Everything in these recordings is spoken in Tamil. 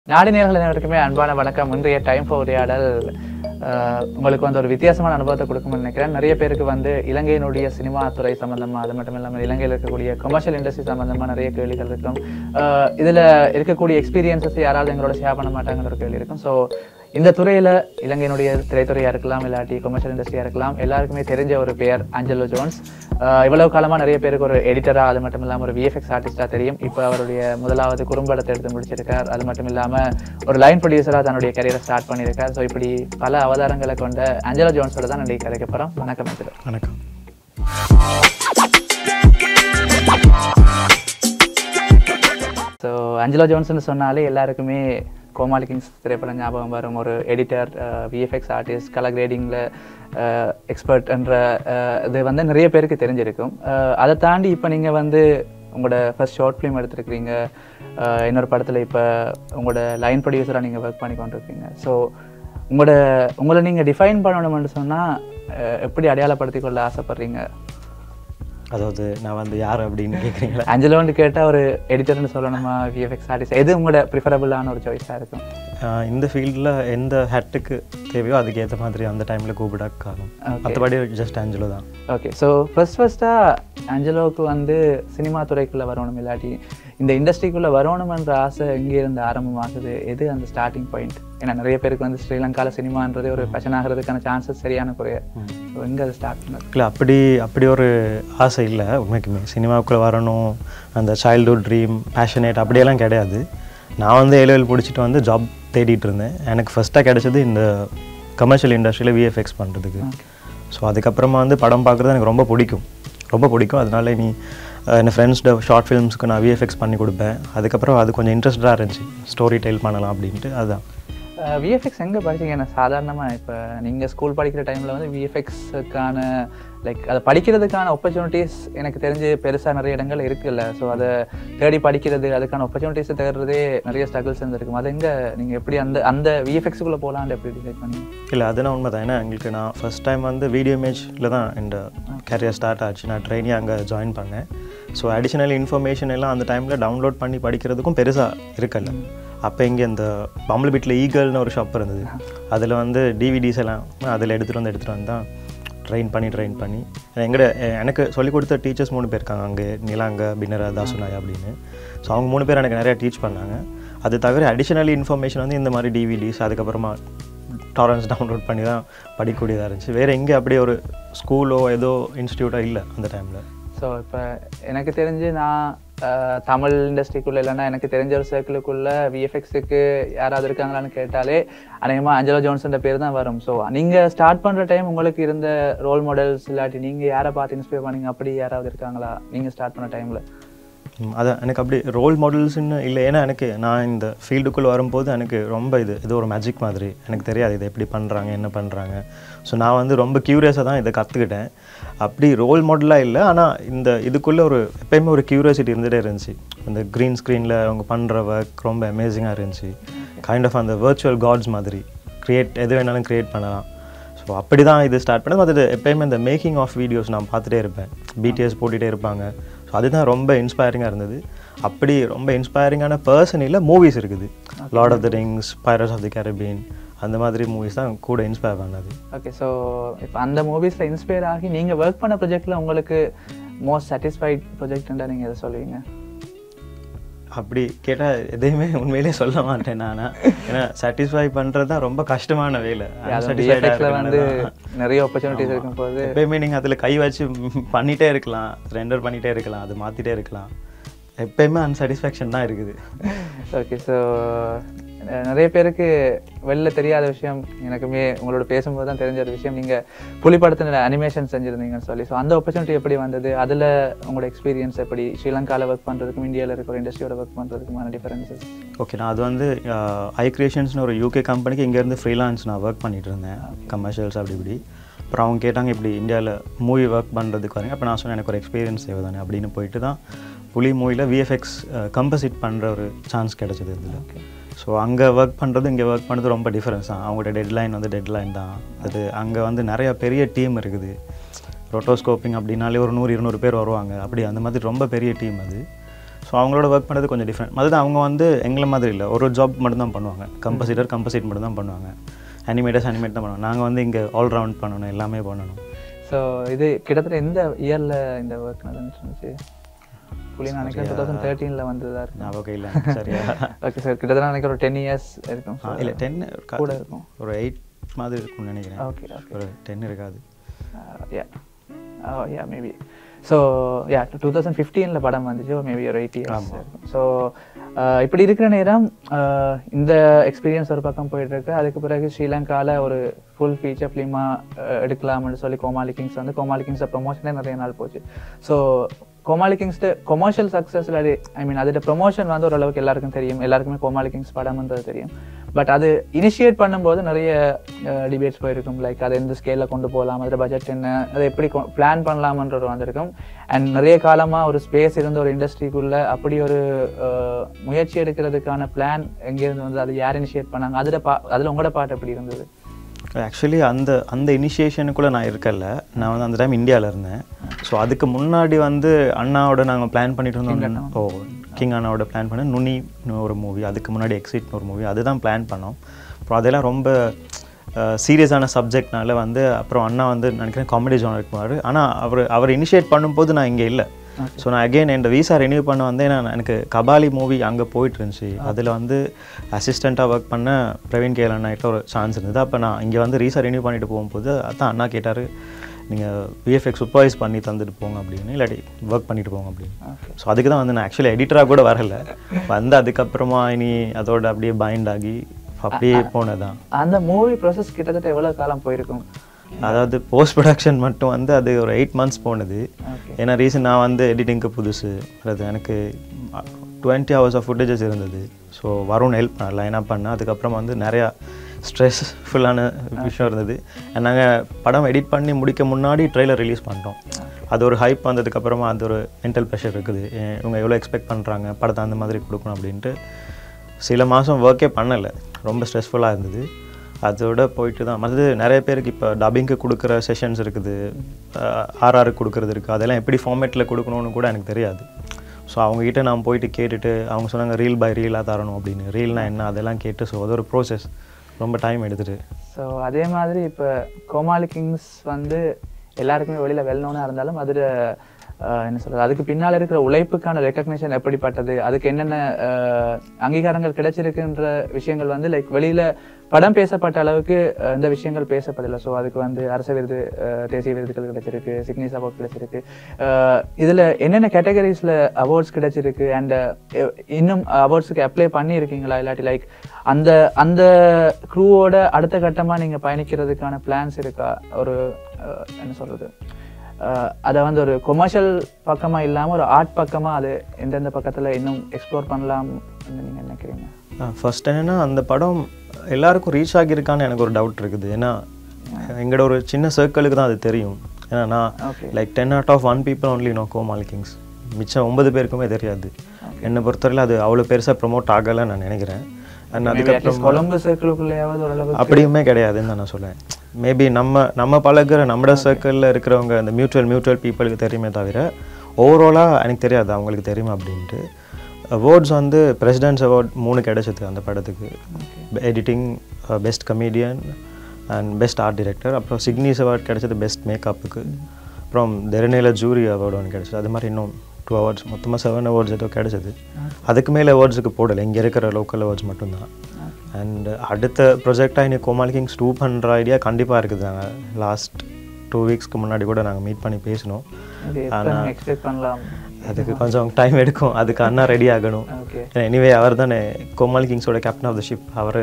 நாடி நேர்கள் அனைவருக்குமே அன்பான வணக்கம் இன்றைய டைம் for உரையாடல் அஹ், உங்களுக்கு வந்து ஒரு வித்தியாசமான அனுபவத்தை கொடுக்கும்னு நினைக்கிறேன் நிறைய பேருக்கு வந்து இலங்கையினுடைய சினிமா துறை சம்பந்தமா அது மட்டும் இல்லாமல் இலங்கையில் இருக்கக்கூடிய கமர்ஷியல் இண்டஸ்ட்ரி சம்பந்தமா நிறைய கேள்விகள் இருக்கும் அஹ், இதுல இருக்கக்கூடிய எக்ஸ்பீரியன்சஸ் யாராவது எங்களோட ஷேர் பண்ண மாட்டாங்கன்ற ஒரு கேள்வி இருக்கும் ஸோ இந்த துறையில இலங்கையினுடைய திரைத்துறையா இருக்கலாம் இல்லாட்டி கமர்ஷியல் இண்டஸ்ட்ரியா இருக்கலாம் எல்லாருக்குமே தெரிஞ்ச ஒரு பெயர் ஆஞ்சலோ ஜோன்ஸ் அஹ், இவ்வளவு காலமா நிறைய பேருக்கு ஒரு எடிட்டரா அது மட்டும் இல்லாம ஒரு விஎஃப்எக்ஸ் ஆர்டிஸ்டா தெரியும் இப்போ அவருடைய முதலாவது குறும்படத்தை எடுத்து முடிச்சிருக்கார் அது மட்டும் இல்லாம ஒரு லைன் ப்ரொடியூசரா தன்னுடைய கரியரை ஸ்டார்ட் பண்ணியிருக்கார் ஸோ இப்படி பல அவதாரங்களை கொண்ட ஆஞ்சலோ ஜோன்ஸோட தான் இன்னைக்கு கதைக்க போறோம் வணக்கம் ஆஞ்சலோ வணக்கம் ஸோ அஞ்சலோ ஜோன்ஸ்னு சொன்னாலே எல்லாருக்குமே கோமாளி கிங்ஸ் திரைப்படம் ஞாபகம் வரும் ஒரு எடிட்டர் விஎஃப்எக்ஸ் ஆர்டிஸ்ட் கலர் கிரேடிங்கில் எக்ஸ்பர்ட்ன்ற இது வந்து நிறைய பேருக்கு தெரிஞ்சிருக்கும் அஹ், அதை தாண்டி இப்போ நீங்கள் வந்து உங்களோட ஃபர்ஸ்ட் ஷார்ட் ஃபிலிம் எடுத்திருக்கிறீங்க அஹ், இன்னொரு படத்தில் இப்போ உங்களோட லைன் ப்ரொடியூசராக நீங்கள் ஒர்க் பண்ணி கொண்டிருக்கீங்க ஸோ உங்களோட உங்களை நீங்கள் டிஃபைன் பண்ணணும்னு சொன்னால் எப்படி அடையாளப்படுத்திக் கொள்ள ஆசைப்படுறீங்க அதாவது நான் வந்து யார் அப்படின்னு கேட்குறீங்களா அஞ்சலோன்னு கேட்டால் ஒரு எடிட்டர்னு சொல்லணுமா விஎஃப்எக்ஸ் ஆர்டிஸ்ட் எது உங்களோட ப்ரிஃபரபுளான ஒரு சாய்ஸாக இருக்கும் இந்த ஃபீல்டில் எந்த ஹேட்டுக்கு தேவையோ அதுக்கு ஏற்ற மாதிரி அந்த டைமில் கூப்பிட காணும் மற்றபடி ஜஸ்ட் ஆஞ்சலோ தான் ஓகே ஸோ ஃபர்ஸ்ட் ஃபர்ஸ்ட்டாக ஆஞ்சலோவுக்கு வந்து சினிமா துறைக்குள்ளே வரணும் இல்லாட்டி இந்த இண்டஸ்ட்ரிக்குள்ளே வரணுமன்ற ஆசை எங்கே இருந்து ஆரம்பமாகுது எது அந்த ஸ்டார்டிங் பாயிண்ட் ஏன்னா நிறைய பேருக்கு வந்து ஸ்ரீலங்காவில் சினிமான்றது ஒரு ஃபேஷன் ஆகிறதுக்கான சான்சஸ் சரியான குறைய ஸோ எங்கே அது ஸ்டார்ட் பண்ணது இல்லை அப்படி அப்படி ஒரு ஆசை இல்லை உண்மைக்குமே சினிமாவுக்குள்ளே வரணும் அந்த சைல்டுஹுட் ட்ரீம் பேஷனேட் அப்படியெல்லாம் கிடையாது நான் வந்து ஏழுவேல் பிடிச்சிட்டு வந்து ஜாப் தேடிட்டு இருந்தேன் எனக்கு ஃபஸ்ட்டாக கிடைச்சது இந்த கமர்ஷியல் இண்டஸ்ட்ரியில் விஎஃப்எக்ஸ் பண்ணுறதுக்கு ஸோ அதுக்கப்புறமா வந்து படம் பார்க்குறது எனக்கு ரொம்ப பிடிக்கும் ரொம்ப பிடிக்கும் அதனால நீ அஹ், என் ஃப்ரெண்ட்ஸ்ட ஷார்ட் ஃபிலிம்ஸ்க்கு நான் விஎஃப்எக்ஸ் பண்ணி கொடுப்பேன் அதுக்கப்புறம் அது கொஞ்சம் இன்ட்ரெஸ்டாக இருந்துச்சு ஸ்டோரி டெல் பண்ணலாம் அப்படின்ட்டு அதுதான் விஎஃப்எக்ஸ் எங்கே படிச்சீங்க ஏன்னா சாதாரணமாக இப்போ நீங்கள் ஸ்கூல் படிக்கிற டைமில் வந்து விஎஃப்எக்ஸுக்கான லைக் அதை படிக்கிறதுக்கான ஆப்பர்ச்சுனிட்டிஸ் எனக்கு தெரிஞ்சு பெருசாக நிறைய இடங்கள் இருக்குல்ல ஸோ அதை தேடி படிக்கிறது அதுக்கான ஆப்பர்ச்சுனிட்டிஸை தேடுறதே நிறைய ஸ்ட்ரகிள்ஸ் இருந்திருக்கும் அது எங்கே நீங்கள் எப்படி அந்த அந்த விஎஃப்எக்ஸுக்குள்ளே போகலான்னு எப்படி டிசைட் பண்ணீங்க இல்லை அதுனா உண்மை தான் ஏன்னா எங்களுக்கு நான் ஃபஸ்ட் டைம் வந்து வீடியோ இமேஜில் தான் இந்த கேரியர் ஸ்டார்ட் ஆச்சு நான் ட்ரைனிங் அங்கே ஜாயின் பண்ணேன் ஸோ அடிஷ்னல் இன்ஃபர்மேஷன் எல்லாம் அந்த டைமில் டவுன்லோட் பண்ணி படிக்கிறதுக்கும் பெருசாக இருக்கல அப்போ இங்கே இந்த பம்பளபீட்டில் ஈகல்னு ஒரு ஷாப் இருந்தது அதில் வந்து டிவிடிஸ் எல்லாம் அதில் எடுத்துகிட்டு வந்து எடுத்துகிட்டு வந்து தான் ட்ரெயின் பண்ணி ட்ரெயின் பண்ணி எங்கட எனக்கு சொல்லிக் கொடுத்த டீச்சர்ஸ் மூணு பேர் இருக்காங்க அங்கே நிலாங்க பின்னரா தாசுநாயா அப்படின்னு ஸோ அவங்க மூணு பேர் எனக்கு நிறையா டீச் பண்ணாங்க அது தவிர அடிஷ்னல் இன்ஃபர்மேஷன் வந்து இந்த மாதிரி டிவிடிஸ் அதுக்கப்புறமா டாரன்ஸ் டவுன்லோட் பண்ணி தான் படிக்கக்கூடியதாக இருந்துச்சு வேறு எங்கே அப்படியே ஒரு ஸ்கூலோ ஏதோ இன்ஸ்டியூட்டோ இல்லை அந்த டைமில் ஸோ இப்போ எனக்கு தெரிஞ்சு நான் அஹ், தமிழ் இண்டஸ்ட்ரிக்குள்ளே இல்லைன்னா எனக்கு தெரிஞ்ச ஒரு சர்க்கிளுக்குள்ளே விஎஃப்எக்ஸுக்கு யாராவது இருக்காங்களான்னு கேட்டாலே அநேகமாக அஞ்சலோ ஜோன்ஸன்ற பேர் தான் வரும் ஸோ நீங்கள் ஸ்டார்ட் பண்ணுற டைம் உங்களுக்கு இருந்த ரோல் மாடல்ஸ் இல்லாட்டி நீங்கள் யாரை பார்த்து இன்ஸ்பயர் பண்ணீங்க அப்படி யாராவது இருக்காங்களா நீங்கள் ஸ்டார்ட் பண்ண டைமில் ம், அதான் எனக்கு அப்படி ரோல் மாடல்ஸ்னு இல்லை ஏன்னா எனக்கு நான் இந்த ஃபீல்டுக்குள்ளே வரும்போது எனக்கு ரொம்ப இது இது ஒரு மேஜிக் மாதிரி எனக்கு தெரியாது இதை எப்படி பண்ணுறாங்க என்ன பண்ணுறாங்க ஸோ நான் வந்து ரொம்ப க்யூரியஸாக தான் இதை கற்றுக்கிட்டேன் அப்படி ரோல் மாடலாக இல்லை ஆனால் இந்த இதுக்குள்ளே ஒரு எப்பயுமே ஒரு க்யூரியாசிட்டி இருந்துகிட்டே இருந்துச்சு இந்த க்ரீன் ஸ்க்ரீனில் அவங்க பண்ணுற ஒர்க் ரொம்ப அமேசிங்காக இருந்துச்சு கைண்ட் ஆஃப் அந்த வர்ச்சுவல் காட்ஸ் மாதிரி க்ரியேட் எது வேணாலும் க்ரியேட் பண்ணலாம் ஸோ அப்படி தான் இது ஸ்டார்ட் பண்ணது அது எப்பயுமே இந்த மேக்கிங் ஆஃப் வீடியோஸ் நான் பார்த்துட்டே இருப்பேன் பிடிஎஸ் போட்டுகிட்டே இருப்பாங்க ஸோ அதுதான் ரொம்ப இன்ஸ்பைரிங்காக இருந்தது அப்படி ரொம்ப இன்ஸ்பைரிங்கான பர்சன் இல்லை மூவிஸ் இருக்குது Lord of the Rings pirates of the Caribbean அந்த மாதிரி மூவிஸ் தான் கூட இன்ஸ்பயர் பண்ணது ஓகே ஸோ இப்போ அந்த மூவிஸில் இன்ஸ்பயர் ஆகி நீங்கள் ஒர்க் பண்ண ப்ரொஜெக்டில் உங்களுக்கு மோஸ்ட் சாட்டிஸ்ஃபைட் ப்ரொஜெக்ட்ன்றா நீங்கள் எதை சொல்லுவீங்க அப்படி கேட்டால் எதையுமே உண்மையிலே சொல்ல மாட்டேன் நான் ஏன்னா சாட்டிஸ்ஃபை பண்ணுறது தான் ரொம்ப கஷ்டமான வேலை Unsatisfied ஆ விஎஃப்எக்ஸில் வந்து இருக்கிறது நிறைய ஆப்பர்ச்சுனிட்டிஸ் இருக்கும் போது எப்பயுமே நீங்கள் அதில் கை வச்சு பண்ணிகிட்டே இருக்கலாம் ரெண்டர் பண்ணிகிட்டே இருக்கலாம் அது மாற்றிட்டே இருக்கலாம் எப்பயுமே அன்சாட்டிஸ்ஃபேக்ஷன் தான் இருக்குது ஓகே ஸோ நிறைய பேருக்கு வெளில தெரியாத விஷயம் எனக்குமே உங்களோட பேசும்போது தான் தெரிஞ்ச ஒரு விஷயம் நீங்கள் புலிப்படத்தில் அனிமேஷன் செஞ்சுருந்தீங்கன்னு சொல்லி ஸோ அந்த ஆப்பர்ச்சுனிட்டி எப்படி வந்தது அதில் உங்களோட எக்ஸ்பீரியன்ஸ் எப்படி ஸ்ரீலங்காவில் ஒர்க் பண்ணுறதுக்கும் இந்தியாவில் இருக்கிற இண்டஸ்ட்ரியோட ஒர்க் பண்ணுறதுக்குமான டிஃபரன்சஸ் ஓகே நான் அது வந்து ஐ கிரியேஷன்ஸ்னு ஒரு யூகே கம்பெனிக்கு இங்கேருந்து ஃப்ரீலான்ஸ் நான் ஒர்க் பண்ணிட்டு இருந்தேன் கமர்ஷியல்ஸ் அப்படி இப்படி அப்புறம் அவங்க கேட்டாங்க இப்படி இந்தியாவில் மூவி ஒர்க் பண்ணுறதுக்கு வரீங்க அப்போ நான் சொன்னேன் எனக்கு ஒரு எக்ஸ்பீரியன்ஸ் தேவை தானே அப்படின்னு போயிட்டு தான் புலி மூவியில் விஎஃப்எக்ஸ் கம்பசிட் பண்ணுற ஒரு சான்ஸ் கிடைச்சது இதில் ஸோ அங்கே ஒர்க் பண்ணுறது இங்கே ஒர்க் பண்ணுறது ரொம்ப டிஃப்ரென்ஸ் தான் அவங்களோட டெட்லைன் வந்து டெட்லைன் தான் அது அங்கே வந்து நிறைய பெரிய டீம் இருக்குது ரொட்டோஸ்கோப்பிங் அப்படின்னாலே ஒரு நூறு இருநூறு பேர் வருவாங்க அப்படி அந்த மாதிரி ரொம்ப பெரிய டீம் அது ஸோ அவங்களோட ஒர்க் பண்ணுறது கொஞ்சம் டிஃப்ரெண்ட் அதுதான் அவங்க வந்து எங்களை மாதிரி இல்லை ஒரு ஜாப் மட்டும் தான் பண்ணுவாங்க கம்பசிட்டர் கம்பசிட் மட்டும் தான் பண்ணுவாங்க அனிமேட்டர்ஸ் அனிமேட் தான் பண்ணுவாங்க நாங்கள் வந்து இங்கே ஆல்ரவுண்ட் பண்ணணும் எல்லாமே பண்ணணும் ஸோ இது கிட்டத்தட்ட எந்த இயரில் இந்த ஒர்க் நடந்துச்சு புள்ளி நினைக்கிறேன் டூ தௌசண்ட் தேர்ட்டீனில் வந்ததா இருக்கு ஞாபகம் இல்லை சரியா ஓகே சார் கிட்டத்தட்ட நினைக்கிறேன் ஒரு டென் இயர்ஸ் இருக்கும் ஆ, இல்லை டென் கூட இருக்கும் ஒரு எயிட் மாதிரி இருக்கும்னு நினைக்கிறேன் ஓகே ஓகே ஒரு டென் இருக்காது yeah yeah maybe so yeah two thousand ஃபிஃப்டீனில் படம் வந்துச்சு மேபி ஒரு எயிட் இயர்ஸ் ஸோ இப்படி இருக்கிற நேரம் uh, இந்த எக்ஸ்பீரியன்ஸ் ஒரு பக்கம் போயிட்டு இருக்கு அதுக்கு பிறகு ஸ்ரீலங்காவில் ஒரு ஃபுல் ஃபீச்சர் ஃபிலிமாக எடுக்கலாம்னு சொல்லி கோமாளி கிங்ஸ் வந்து கோமாளி கிங்ஸை ப்ரொமோஷனே நிறைய நாள் போச்சு ஸோ கோமாளி கிங்ஸ்ட்டு கொமர்ஷியல் சக்ஸஸில் அது ஐ மீன் அதோட ப்ரொமோஷன் வந்து ஓரளவுக்கு எல்லாருக்கும் தெரியும் எல்லாருக்குமே கோமாளி கிங்ஸ் படம்ன்றது தெரியும் பட் அது இனிஷியேட் பண்ணும்போது நிறைய டிபேட்ஸ் போயிருக்கும் லைக் அதை எந்த ஸ்கேலில் கொண்டு போகலாம் அதில் பட்ஜெட் என்ன அதை எப்படி பிளான் பண்ணலாமன்றது வந்திருக்கும் அண்ட் நிறைய காலமாக ஒரு ஸ்பேஸ் இருந்த ஒரு இண்டஸ்ட்ரிக்குள்ளே அப்படி ஒரு அஹ், முயற்சி எடுக்கிறதுக்கான பிளான் எங்கேருந்து வந்து அது யார் இனிஷியேட் பண்ணாங்க அதில் பா அதில் உங்களோட பாட்டு எப்படி இருந்தது ஆக்சுவலி அந்த அந்த இனிஷியேஷனுக்குள்ளே நான் இருக்கல நான் வந்து அந்த டைம் இந்தியாவில் இருந்தேன் ஸோ அதுக்கு முன்னாடி வந்து அண்ணாவோட நாங்கள் பிளான் பண்ணிட்டு இருந்தோம் ஓ கிங் அண்ணாவோட பிளான் பண்ண நுனி ஒரு மூவி அதுக்கு முன்னாடி எக்ஸிட்னு ஒரு மூவி அதுதான் பிளான் பண்ணோம் அப்புறம் அதெல்லாம் ரொம்ப சீரியஸான சப்ஜெக்ட்னால வந்து அப்புறம் அண்ணா வந்து நினைக்கிறேன் காமெடி ஜானருக்கு போனார் ஆனால் அவர் அவர் இனிஷியேட் பண்ணும்போது நான் இங்கே இல்லை ஸோ நான் அகைன் என் விசா ரெனியூ பண்ண வந்தே நான் எனக்கு கபாலி மூவி அங்கே போயிட்டு இருந்துச்சு அதில் வந்து அசிஸ்டண்ட்டாக ஒர்க் பண்ண பிரவீன் கேலன் ஆகிட்ட ஒரு சான்ஸ் இருந்தது அப்போ நான் இங்கே வந்து ரீசா ரெனியூ பண்ணிட்டு போகும்போது அதான் அண்ணா கேட்டார் நீங்கள் விஎஃப்எக்ஸ் சூப்பர்வைஸ் பண்ணி தந்துட்டு போங்க அப்படின்னு இல்லாட்டி ஒர்க் பண்ணிட்டு போங்க அப்படின்னு ஸோ அதுக்கு தான் வந்து நான் ஆக்சுவலி எடிட்டராக கூட வரல வந்து அதுக்கப்புறமா இனி அதோட அப்படியே பைண்ட் ஆகி அப்படியே போனதான் அந்த மூவி ப்ராசஸ் கிட்டத்தட்ட எவ்வளோ காலம் போயிருக்கும் அதாவது போஸ்ட் ப்ரொடக்ஷன் மட்டும் வந்து அது ஒரு எயிட் மந்த்ஸ் போனது ஓகே ஏன்னா ரீசன் நான் வந்து எடிட்டிங்க்கு புதுசு அது எனக்கு டுவெண்ட்டி ஹவர்ஸ் ஆஃப் ஃபுட்டேஜஸ் இருந்தது ஸோ வருண் ஹெல்ப் பண்ண லைனாக பண்ணேன் அதுக்கப்புறம் வந்து நிறையா ஸ்ட்ரெஸ்ஃபுல்லான விஷயம் இருந்தது நாங்கள் படம் எடிட் பண்ணி முடிக்க முன்னாடி ட்ரெய்லர் ரிலீஸ் பண்ணிட்டோம் அது ஒரு ஹைப் வந்ததுக்கப்புறமா அது ஒரு மென்டல் ப்ரெஷர் இருக்குது ஏன் இவங்க எவ்வளோ எக்ஸ்பெக்ட் பண்ணுறாங்க படத்தை அந்த மாதிரி கொடுக்கணும் அப்படின்ட்டு சில மாதம் ஒர்க்கே பண்ணலை ரொம்ப ஸ்ட்ரெஸ்ஃபுல்லாக இருந்தது அதோட போயிட்டு தான் மற்றது நிறைய பேருக்கு இப்போ டப்பிங்க்கு கொடுக்குற செஷன்ஸ் இருக்குது ஆர்ஆருக்கு கொடுக்குறது இருக்குது அதெல்லாம் எப்படி ஃபார்மேட்டில் கொடுக்கணும்னு கூட எனக்கு தெரியாது ஸோ அவங்ககிட்ட நான் போயிட்டு கேட்டுட்டு அவங்க சொன்னாங்க ரீல் பை ரீலாக தரணும் அப்படின்னு ரீல்னா என்ன அதெல்லாம் கேட்டு ஸோ அது ஒரு ப்ரோசஸ் ரொம்ப டைம் எடுத்துட்டு ஸோ அதே மாதிரி இப்போ கோமாளி கிங்ஸ் வந்து எல்லாருக்குமே வெளியில் வெல்லணும்னு இருந்தாலும் அதில் என்ன சொல்றது அதுக்கு பின்னால் இருக்கிற உழைப்புக்கான ரெக்கக்னிஷன் எப்படிப்பட்டது அதுக்கு என்னென்ன அஹ், அங்கீகாரங்கள் கிடைச்சிருக்குன்ற விஷயங்கள் வந்து லைக் வெளியில் படம் பேசப்பட்ட அளவுக்கு அஹ், இந்த விஷயங்கள் பேசப்படலை ஸோ அதுக்கு வந்து அரச விருது அஹ், தேசிய விருதுகள் கிடைச்சிருக்கு சிக்னிஸ் அவார்ட் கிடைச்சிருக்கு அஹ், இதுல என்னென்ன கேட்டகரிஸ்ல அவார்ட்ஸ் கிடைச்சிருக்கு அண்ட் இன்னும் அவார்ட்ஸுக்கு அப்ளை பண்ணியிருக்கீங்களா இல்லாட்டி லைக் அந்த அந்த க்ரூவோட அடுத்த கட்டமா நீங்க பயணிக்கிறதுக்கான பிளான்ஸ் இருக்கா ஒரு அஹ், என்ன சொல்றது அஹ், அதை வந்து ஒரு கொமர்ஷியல் பக்கமா இல்லாம ஒரு ஆர்ட் பக்கமா அது எந்தெந்த பக்கத்துல இன்னும் எக்ஸ்ப்ளோர் பண்ணலாம் நீங்க நினைக்கிறீங்க ஃபர்ஸ்ட் என்னென்னா அந்த படம் எல்லாருக்கும் ரீச் ஆகியிருக்கான்னு எனக்கு ஒரு டவுட் இருக்குது ஏன்னா எங்களோட ஒரு சின்ன சர்க்கிளுக்கு தான் அது தெரியும் ஏன்னா நான் okay like ten out of one people only நோ கோமால் கிங்ஸ் மிச்சம் ஒன்பது பேருக்குமே தெரியாது என்னை பொறுத்தவரையில் அது அவ்வளோ பெருசாக ப்ரொமோட் ஆகலைன்னு நான் நினைக்கிறேன் அண்ட் அதுக்கப்புறம் கொழம்பு சர்க்கிளுக்குள்ளேயாவது ஓரளவு அப்படியுமே கிடையாதுன்னு தான் நான் சொல்லுவேன் மேபி நம்ம நம்ம பழகுற நம்மளோட சர்க்கிளில் இருக்கிறவங்க அந்த மியூச்சுவல் மியூச்சுவல் பீப்புளுக்கு தெரியுமே தவிர ஓவராலாக எனக்கு தெரியாது அவங்களுக்கு தெரியுமா அப்படின்ட்டு அவார்ட்ஸ் வந்து பிரசிடென்ட்ஸ் அவார்ட் மூணு கிடைச்சது அந்த படத்துக்கு editing best comedian and best art director அப்புறம் சிக்னிஸ் அவார்ட் கிடைச்சது பெஸ்ட் மேக்கப்புக்கு அப்புறம் தெரநேல ஜூரி அவார்டு ஒன்று கிடைச்சது அது மாதிரி இன்னும் டூ அவார்ட்ஸ் மொத்தமாக செவன் அவார்ட்ஸ் ஏதோ கிடைச்சது அதுக்கு மேலே அவார்ட்ஸுக்கு போடலை இங்கே இருக்கிற லோக்கல் அவார்ட்ஸ் மட்டும்தான் அண்ட் அடுத்த ப்ரொஜெக்டாக இன்னைக்கு கோமாளி கிங்ஸ் டூ பண்ணுற ஐடியா கண்டிப்பாக இருக்குது நாங்கள் லாஸ்ட் டூ வீக்ஸ்க்கு முன்னாடி கூட நாங்கள் மீட் பண்ணி பேசினோம் இது எப்போ எக்ஸ்பெக்ட் பண்ணலாம் அதுக்கு கொஞ்சம் டைம் எடுக்கும் அதுக்கு அண்ணா ரெடி ஆகணும் ஓகே எனிவே அவர் தானே கோமாளி கிங்ஸோட கேப்டன் ஆஃப் த ஷிப் அவர்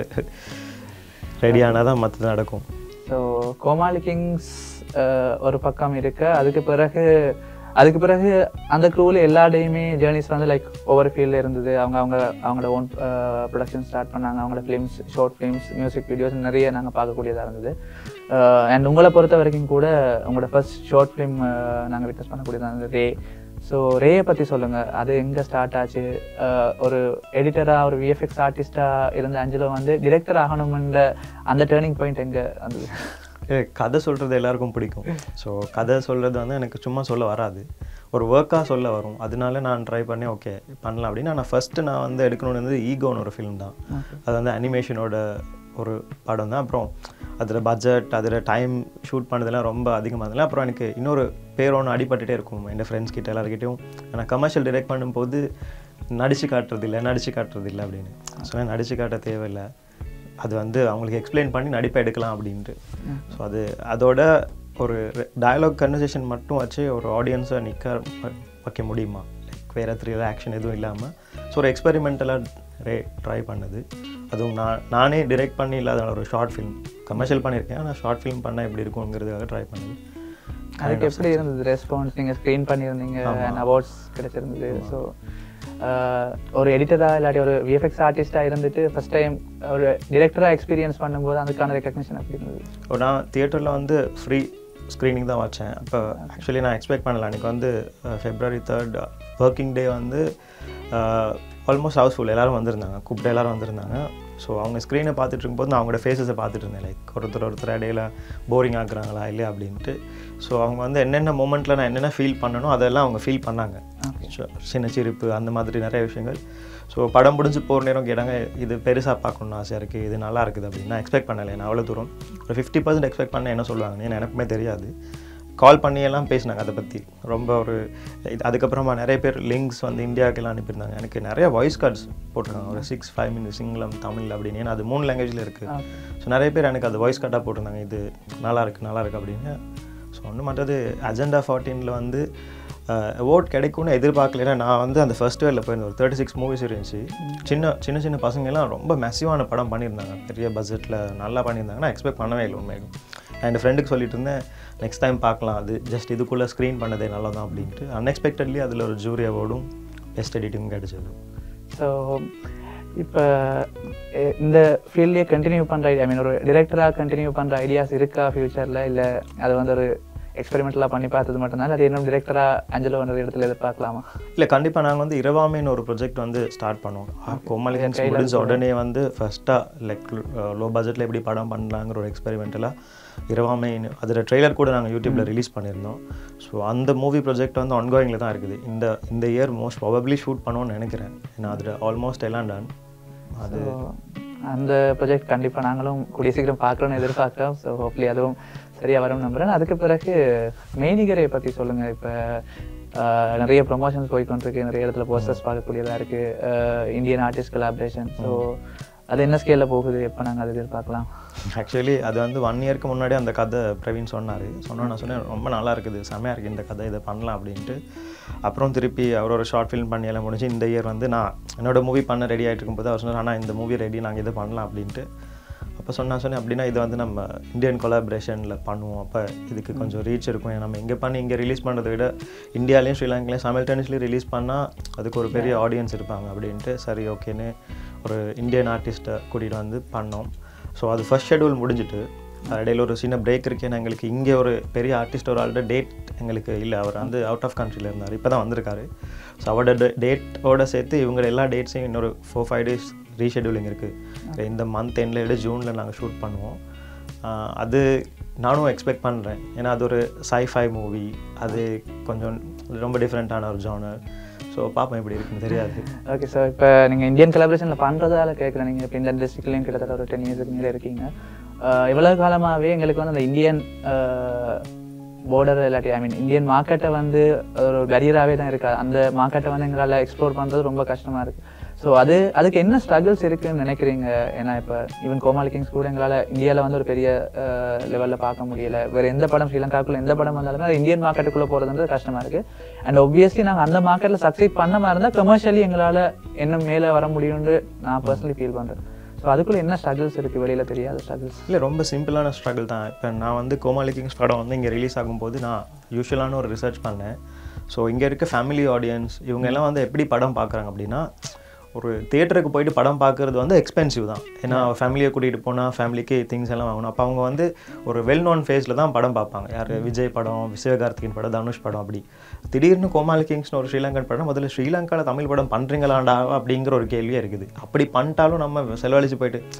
ரெடி ஆனால் தான் மற்றது நடக்கும் ஸோ கோமாளி கிங்ஸ் அஹ், ஒரு பக்கம் இருக்கு அதுக்கு பிறகு அதுக்கு பிறகு அந்த க்ரூவில் எல்லா டேயுமே ஜேர்னிஸ் வந்து லைக் ஒவ்வொரு ஃபீல்டில் இருந்தது அவங்க அவங்க அவங்களோட ஓன் ப்ரொடக்ஷன் ஸ்டார்ட் பண்ணாங்க அவங்களோட films short films music videos நிறைய நாங்கள் பார்க்கக்கூடியதாக இருந்தது அண்ட் உங்களை பொறுத்த வரைக்கும் கூட உங்களோட ஃபர்ஸ்ட் ஷார்ட் ஃபிலிம் நாங்கள் விட்னஸ் பண்ணக்கூடியதாக இருந்தது ரே ஸோ ரேயை பற்றி சொல்லுங்கள் அது எங்கே ஸ்டார்ட் ஆச்சு அஹ், ஒரு எடிட்டராக ஒரு விஎஃப்எக்ஸ் ஆர்டிஸ்டாக இருந்த அஞ்சலோ வந்து டிரெக்டர் ஆகணும்ன்ற அந்த டேர்னிங் பாயிண்ட் எங்கே வந்தது ஏ, கதை சொல்கிறது எல்லாருக்கும் பிடிக்கும் ஸோ கதை சொல்கிறது வந்து எனக்கு சும்மா சொல்ல வராது ஒரு ஒர்க்காக சொல்ல வரும் அதனால நான் ட்ரை பண்ணி ஓகே பண்ணலாம் அப்படின்னு நான் ஃபஸ்ட்டு நான் வந்து எடுக்கணும்னு வந்து ஈகோன்னு ஒரு ஃபிலிம் தான் அது வந்து அனிமேஷனோட ஒரு படம் தான் அப்புறம் அதில் பட்ஜெட் அதில் டைம் ஷூட் பண்ணதெல்லாம் ரொம்ப அதிகமாக இருந்ததுல அப்புறம் எனக்கு இன்னொரு பேர் ஒன்று அடிபட்டுட்டே இருக்கும் என் ஃப்ரெண்ட்ஸ் கிட்ட எல்லாருக்கிட்டையும் நான் கமர்ஷியல் டிரெக்ட் பண்ணும்போது நடிச்சு காட்டுறது இல்லை நடிச்சு காட்டுறது இல்லை அப்படின்னு ஸோ நடிச்சு காட்ட தேவையில்லை அது வந்து அவங்களுக்கு எக்ஸ்பிளைன் பண்ணி நடிப்பை எடுக்கலாம் அப்படின்ட்டு ஸோ அது அதோட ஒரு டயலாக் கன்வர்சேஷன் மட்டும் வச்சு ஒரு ஆடியன்ஸை நிற்க வைக்க முடியுமா லைக் வேறு த்ரீல ஆக்ஷன் எதுவும் இல்லாமல் ஸோ ஒரு எக்ஸ்பெரிமெண்டலாக ரே ட்ரை பண்ணது அதுவும் நான் நானே டிரெக்ட் பண்ணி இல்லாத ஒரு ஷார்ட் ஃபிலிம் கமர்ஷியல் பண்ணியிருக்கேன் ஆனால் ஷார்ட் ஃபிலிம் பண்ணால் எப்படி இருக்குங்கிறதுக்காக ட்ரை பண்ணது அதுக்கு எப்படி இருந்தது ரெஸ்பான்ஸ் நீங்கள் ஸ்க்ரீன் பண்ணியிருந்தீங்க அண்ட் அவார்ட்ஸ் கிடைச்சிருந்தது ஸோ ஒரு எடிட்டராக இல்லாட்டி ஒரு விஎஃப்எக்ஸ் ஆர்டிஸ்டாக இருந்துட்டு ஃபர்ஸ்ட் டைம் ஒரு டிரெக்டராக எக்ஸ்பீரியன்ஸ் பண்ணும்போது அதுக்கான ரெக்கக்னிஷன் எப்படி இருந்தது ஒரு நான் தியேட்டரில் வந்து ஃப்ரீ ஸ்க்ரீனிங் தான் வச்சேன் அப்போ ஆக்சுவலி நான் எக்ஸ்பெக்ட் பண்ணல அன்றைக்கி வந்து ஃபெப்ரவரி தேர்ட் ஒர்க்கிங் டே வந்து ஆல்மோஸ்ட் ஹவுஸ்ஃபுல் எல்லாரும் வந்திருந்தாங்க கூப்பிட்டு எல்லாரும் வந்திருந்தாங்க ஸோ அவங்க ஸ்க்ரீனை பார்த்துட்டு இருக்கும்போது நான் அவங்களோட ஃபேஸஸை பார்த்துட்டு இருந்தேன் லைக் ஒருத்தர் ஒருத்தர் இடையில போரிங் ஆக்குறாங்களா இல்லையா அப்படின்ட்டு ஸோ அவங்க வந்து என்னென்ன மூமெண்ட்டில் நான் என்னென்ன ஃபீல் பண்ணணும் அதெல்லாம் அவங்க ஃபீல் பண்ணாங்க So, சின்ன சிரிப்பு அந்த மாதிரி நிறைய விஷயங்கள் ஸோ படம் முடிஞ்சு போகிற நேரம் கேட்டாங்க இது பெருசாக பார்க்கணும்னு ஆசையாக இருக்குது இது நல்லா இருக்குது அப்படின்னு நான் எக்ஸ்பெக்ட் பண்ணலை நான் அவ்வளோ தூரம் ஒரு ஃபிஃப்டி பர்சன்ட் எக்ஸ்பெக்ட் பண்ண என்ன சொல்லுவாங்க ஏன்னா எனக்குமே தெரியாது கால் பண்ணி எல்லாம் பேசினாங்க அதை பற்றி ரொம்ப ஒரு இது அதுக்கப்புறமா நிறைய பேர் லிங்க்ஸ் வந்து இந்தியாவுக்கெல்லாம் அனுப்பியிருந்தாங்க எனக்கு நிறைய வாய்ஸ் கார்ட்ஸ் போட்டிருக்காங்க ஒரு six five minutes Singalam Tamil அப்படின்னு ஏன்னா அது மூணு லாங்குவேஜில் இருக்குது ஸோ நிறைய பேர் எனக்கு அது வாய்ஸ் கார்டாக போட்டிருந்தாங்க இது நல்லா இருக்கு நல்லா இருக்கு அப்படின்னு ஸோ ஒன்று மற்றது அஜெண்டா ஃபார்ட்டீனில் வந்து அவார்ட் கிடைக்கும்னு எதிர்பார்க்கல ஏன்னா நான் வந்து அந்த ஃபர்ஸ்ட் இயரில் போயிருந்தேன் ஒரு தேர்ட்டி சிக்ஸ் மூவிஸ் இருந்துச்சு சின்ன சின்ன சின்ன பசங்க எல்லாம் ரொம்ப மெசிவான படம் பண்ணியிருந்தாங்க பெரிய பட்ஜெட்டில் நல்லா பண்ணியிருந்தாங்க நான் எக்ஸ்பெக்ட் பண்ணவே இல்லை உண்மையிலும் நான் என் ஃப்ரெண்டுக்கு சொல்லிட்டு இருந்தேன் நெக்ஸ்ட் டைம் பார்க்கலாம் அது ஜஸ்ட் இதுக்குள்ளே ஸ்க்ரீன் பண்ணதே நல்லா தான் அப்படின்ட்டு அன்எக்ஸ்பெக்டட்லி அதில் ஒரு ஜூரி அவார்டும் பெஸ்ட் எடிட்டிங் கிடைச்சது ஸோ இப்போ இந்த ஃபீல்ட்லேயே கண்டினியூ பண்ணுற ஐடியா ஐ மீன் ஒரு டிரெக்டராக கண்டினியூ பண்ணுற ஐடியாஸ் இருக்கா ஃப்யூச்சரில் இல்லை அது வந்து ஒரு எக்ஸ்பெரிமெண்டலாக பண்ணி பார்த்தது மட்டும்தான் அது இன்னும் டிரெக்டராக அஞ்சலோன்ற இடத்துல எதிர்பார்க்கலாமா இல்லை கண்டிப்பாக நாங்கள் வந்து இரவாமைன்னு ஒரு ப்ரொஜெக்ட் வந்து ஸ்டார்ட் பண்ணோம் கோமாளிகன்ஸ் முடிஞ்ச உடனே வந்து ஃபஸ்ட்டாக லைக் லோ பட்ஜெட்டில் எப்படி படம் பண்ணலாங்கிற ஒரு எக்ஸ்பெரிமெண்டலாக இரவாமைன்னு அதில் ட்ரெய்லர் கூட நாங்கள் யூடியூப்பில் ரிலீஸ் பண்ணியிருந்தோம் ஸோ அந்த மூவி ப்ரொஜெக்ட் வந்து ஆன்கோயிங்கில் தான் இருக்குது இந்த இந்த இயர் மோஸ்ட் ப்ராபப்ளி ஷூட் பண்ணுவோன்னு நினைக்கிறேன் ஏன்னா அதில் ஆல்மோஸ்ட் எல்லாம் டன் அது So, அந்த ப்ரொஜெக்ட் கண்டிப்பாக நாங்களும் கூடிய சீக்கிரம் பார்க்கணும்னு எதிர்பார்க்குறோம் ஸோ ஹோப்லி அதுவும் சரியாக வரும் நம்புறேன் அதுக்கு பிறகு மெய்நிகரை பற்றி சொல்லுங்கள் இப்போ நிறைய ப்ரொமோஷன்ஸ் போய்க்கொண்டிருக்கு நிறைய இடத்துல போஸ்டர்ஸ் பார்க்கக்கூடியதாக இருக்குது இந்தியன் ஆர்டிஸ்ட் கொலாபரேஷன் ஸோ அது என்ன ஸ்கேலில் போகுது எப்போ நாங்கள் அதை எதிர்பார்க்கலாம் ஆக்சுவலி அது வந்து ஒன் இயர்க்கு முன்னாடி அந்த கதை பிரவீன் சொன்னார் சொன்னோன்னு நான் சொன்னேன் ரொம்ப நல்லா இருக்குது செமையாக இருக்குது இந்த கதை இதை பண்ணலாம் அப்படின்ட்டு அப்புறம் திருப்பி அவர் ஒரு ஷார்ட் ஃபிலிம் பண்ணி எல்லாம் முடிஞ்சு இந்த இயர் வந்து நான் என்னோட மூவி பண்ண ரெடி ஆகிட்டு இருக்கும்போது அவர் சொன்னார் ஆனால் இந்த மூவி ரெடி நாங்கள் இதை பண்ணலாம் அப்படின்ட்டு அப்போ சொன்னா சொன்னேன் அப்படின்னா இது வந்து நம்ம இந்தியன் கொலாபரேஷனில் பண்ணுவோம் அப்போ இதுக்கு கொஞ்சம் ரீச் இருக்கும் ஏன்னா நம்ம இங்கே பண்ணி இங்கே ரிலீஸ் பண்ணுறதை விட இந்தியாலையும் ஸ்ரீலங்காலையும் சமைல்டேனியஸ்லி ரிலீஸ் பண்ணால் அதுக்கு ஒரு பெரிய ஆடியன்ஸ் இருப்பாங்க அப்படின்ட்டு சரி ஓகேன்னு ஒரு இந்தியன் ஆர்டிஸ்ட்டை கூட்டிகிட்டு வந்து பண்ணோம் ஸோ அது ஃபர்ஸ்ட் ஷெடியூல் முடிஞ்சிட்டு இடையில ஒரு சின்ன பிரேக் இருக்கேன்னு எங்களுக்கு இங்கே ஒரு பெரிய ஆர்டிஸ்ட் ஒரு ஆள்கிட்ட டேட் எங்களுக்கு இல்லை அவர் வந்து அவுட் ஆஃப் கண்ட்ரியில் இருந்தார் இப்போ தான் வந்திருக்காரு ஸோ அவரோட டேட்டோட சேர்த்து இவங்க எல்லா டேட்ஸையும் இன்னொரு ஃபோர் ஃபைவ் டேஸ் ரீஷெடியூலிங் இருக்குது இந்த மந்த் எண்டில் விட ஜூனில் நாங்கள் ஷூட் பண்ணுவோம் ஆஹ் அது நானும் எக்ஸ்பெக்ட் பண்ணுறேன் ஏன்னா அது ஒரு சைஃபை மூவி அது கொஞ்சம் ரொம்ப டிஃப்ரெண்ட்டான ஒரு ஜானர் ஸோ பார்ப்போம் எப்படி இருக்குன்னு தெரியாது ஓகே சார் இப்போ நீங்கள் இந்தியன் கொலாபரேஷனில் பண்ணுறதால கேட்குறேன் நீங்கள் இப்போ இந்த டிஸ்ட்ரிக்ட்லேயும் கிட்டத்தட்ட ஒரு டென் இயர்ஸுக்கு மேலே இருக்கீங்க அஹ் இவ்வளவு காலமாகவே எங்களுக்கு வந்து அந்த இந்தியன் பார்டர் இல்லாட்டி ஐ மீன் இந்தியன் மார்க்கெட்டை வந்து ஒரு கரியராகவே தான் இருக்கா அந்த மார்க்கெட்டை வந்து எங்களால் எக்ஸ்ப்ளோர் பண்ணுறது ரொம்ப கஷ்டமாக இருக்குது ஸோ அது அதுக்கு என்ன ஸ்ட்ரகிள்ஸ் இருக்குன்னு நினைக்கிறீங்க ஏன்னா இப்போ ஈவன் கோமாளி கிங்ஸ் கூட எங்களால் இந்தியாவில் வந்து ஒரு பெரிய லெவலில் பார்க்க முடியல வேறு எந்த படம் ஸ்ரீலங்காக்குள்ள எந்த படம் வந்தாலுமே அது இந்தியன் மார்க்கெட்டுக்குள்ளே போகிறதுன்றது கஷ்டமாக இருக்குது அண்ட் ஒப்வியஸ்லி நாங்கள் அந்த மார்க்கெட்டில் சக்சீட் பண்ண மாதிரி இருந்தால் கமர்ஷியலி எங்களால் என்ன மேலே வர முடியும்னு நான் பர்சனலி ஃபீல் பண்ணுறேன் ஸோ அதுக்குள்ளே என்ன ஸ்ட்ரகிள்ஸ் இருக்குது வெளியில் தெரியாத ஸ்ட்ரகிள்ஸ் இல்லை ரொம்ப சிம்பிளான ஸ்ட்ரகிள் தான் இப்போ நான் வந்து கோமாளி கிங்ஸ் படம் வந்து இங்கே ரிலீஸ் ஆகும்போது நான் யூஸ்வலான ஒரு ரிசர்ச் பண்ணேன் ஸோ இங்கே இருக்க ஃபேமிலி ஆடியன்ஸ் இவங்க எல்லாம் வந்து எப்படி படம் பார்க்குறாங்க அப்படின்னா ஒரு தியேட்டருக்கு போயிட்டு படம் பார்க்குறது வந்து எக்ஸ்பென்சிவ் தான் ஏன்னா ஃபேமிலியை கூட்டிகிட்டு போனால் ஃபேமிலிக்கு திங்ஸ் எல்லாம் வாங்கணும் அப்போ அவங்க வந்து ஒரு வெல் நோன் ஃபேஸில் தான் படம் பார்ப்பாங்க யார் விஜய் படம் சிவகார்த்திகேயன் படம் தனுஷ் படம் அப்படி திடீர்னு கோமாளி கிங்ஸ்னு ஒரு ஸ்ரீலங்கன் படம் முதல்ல ஸ்ரீலங்காவில் தமிழ் படம் பண்ணுறீங்களாண்டா அப்படிங்கிற ஒரு கேள்வியே இருக்குது அப்படி பண்ணிட்டாலும் நம்ம செலவழிச்சு போயிட்டு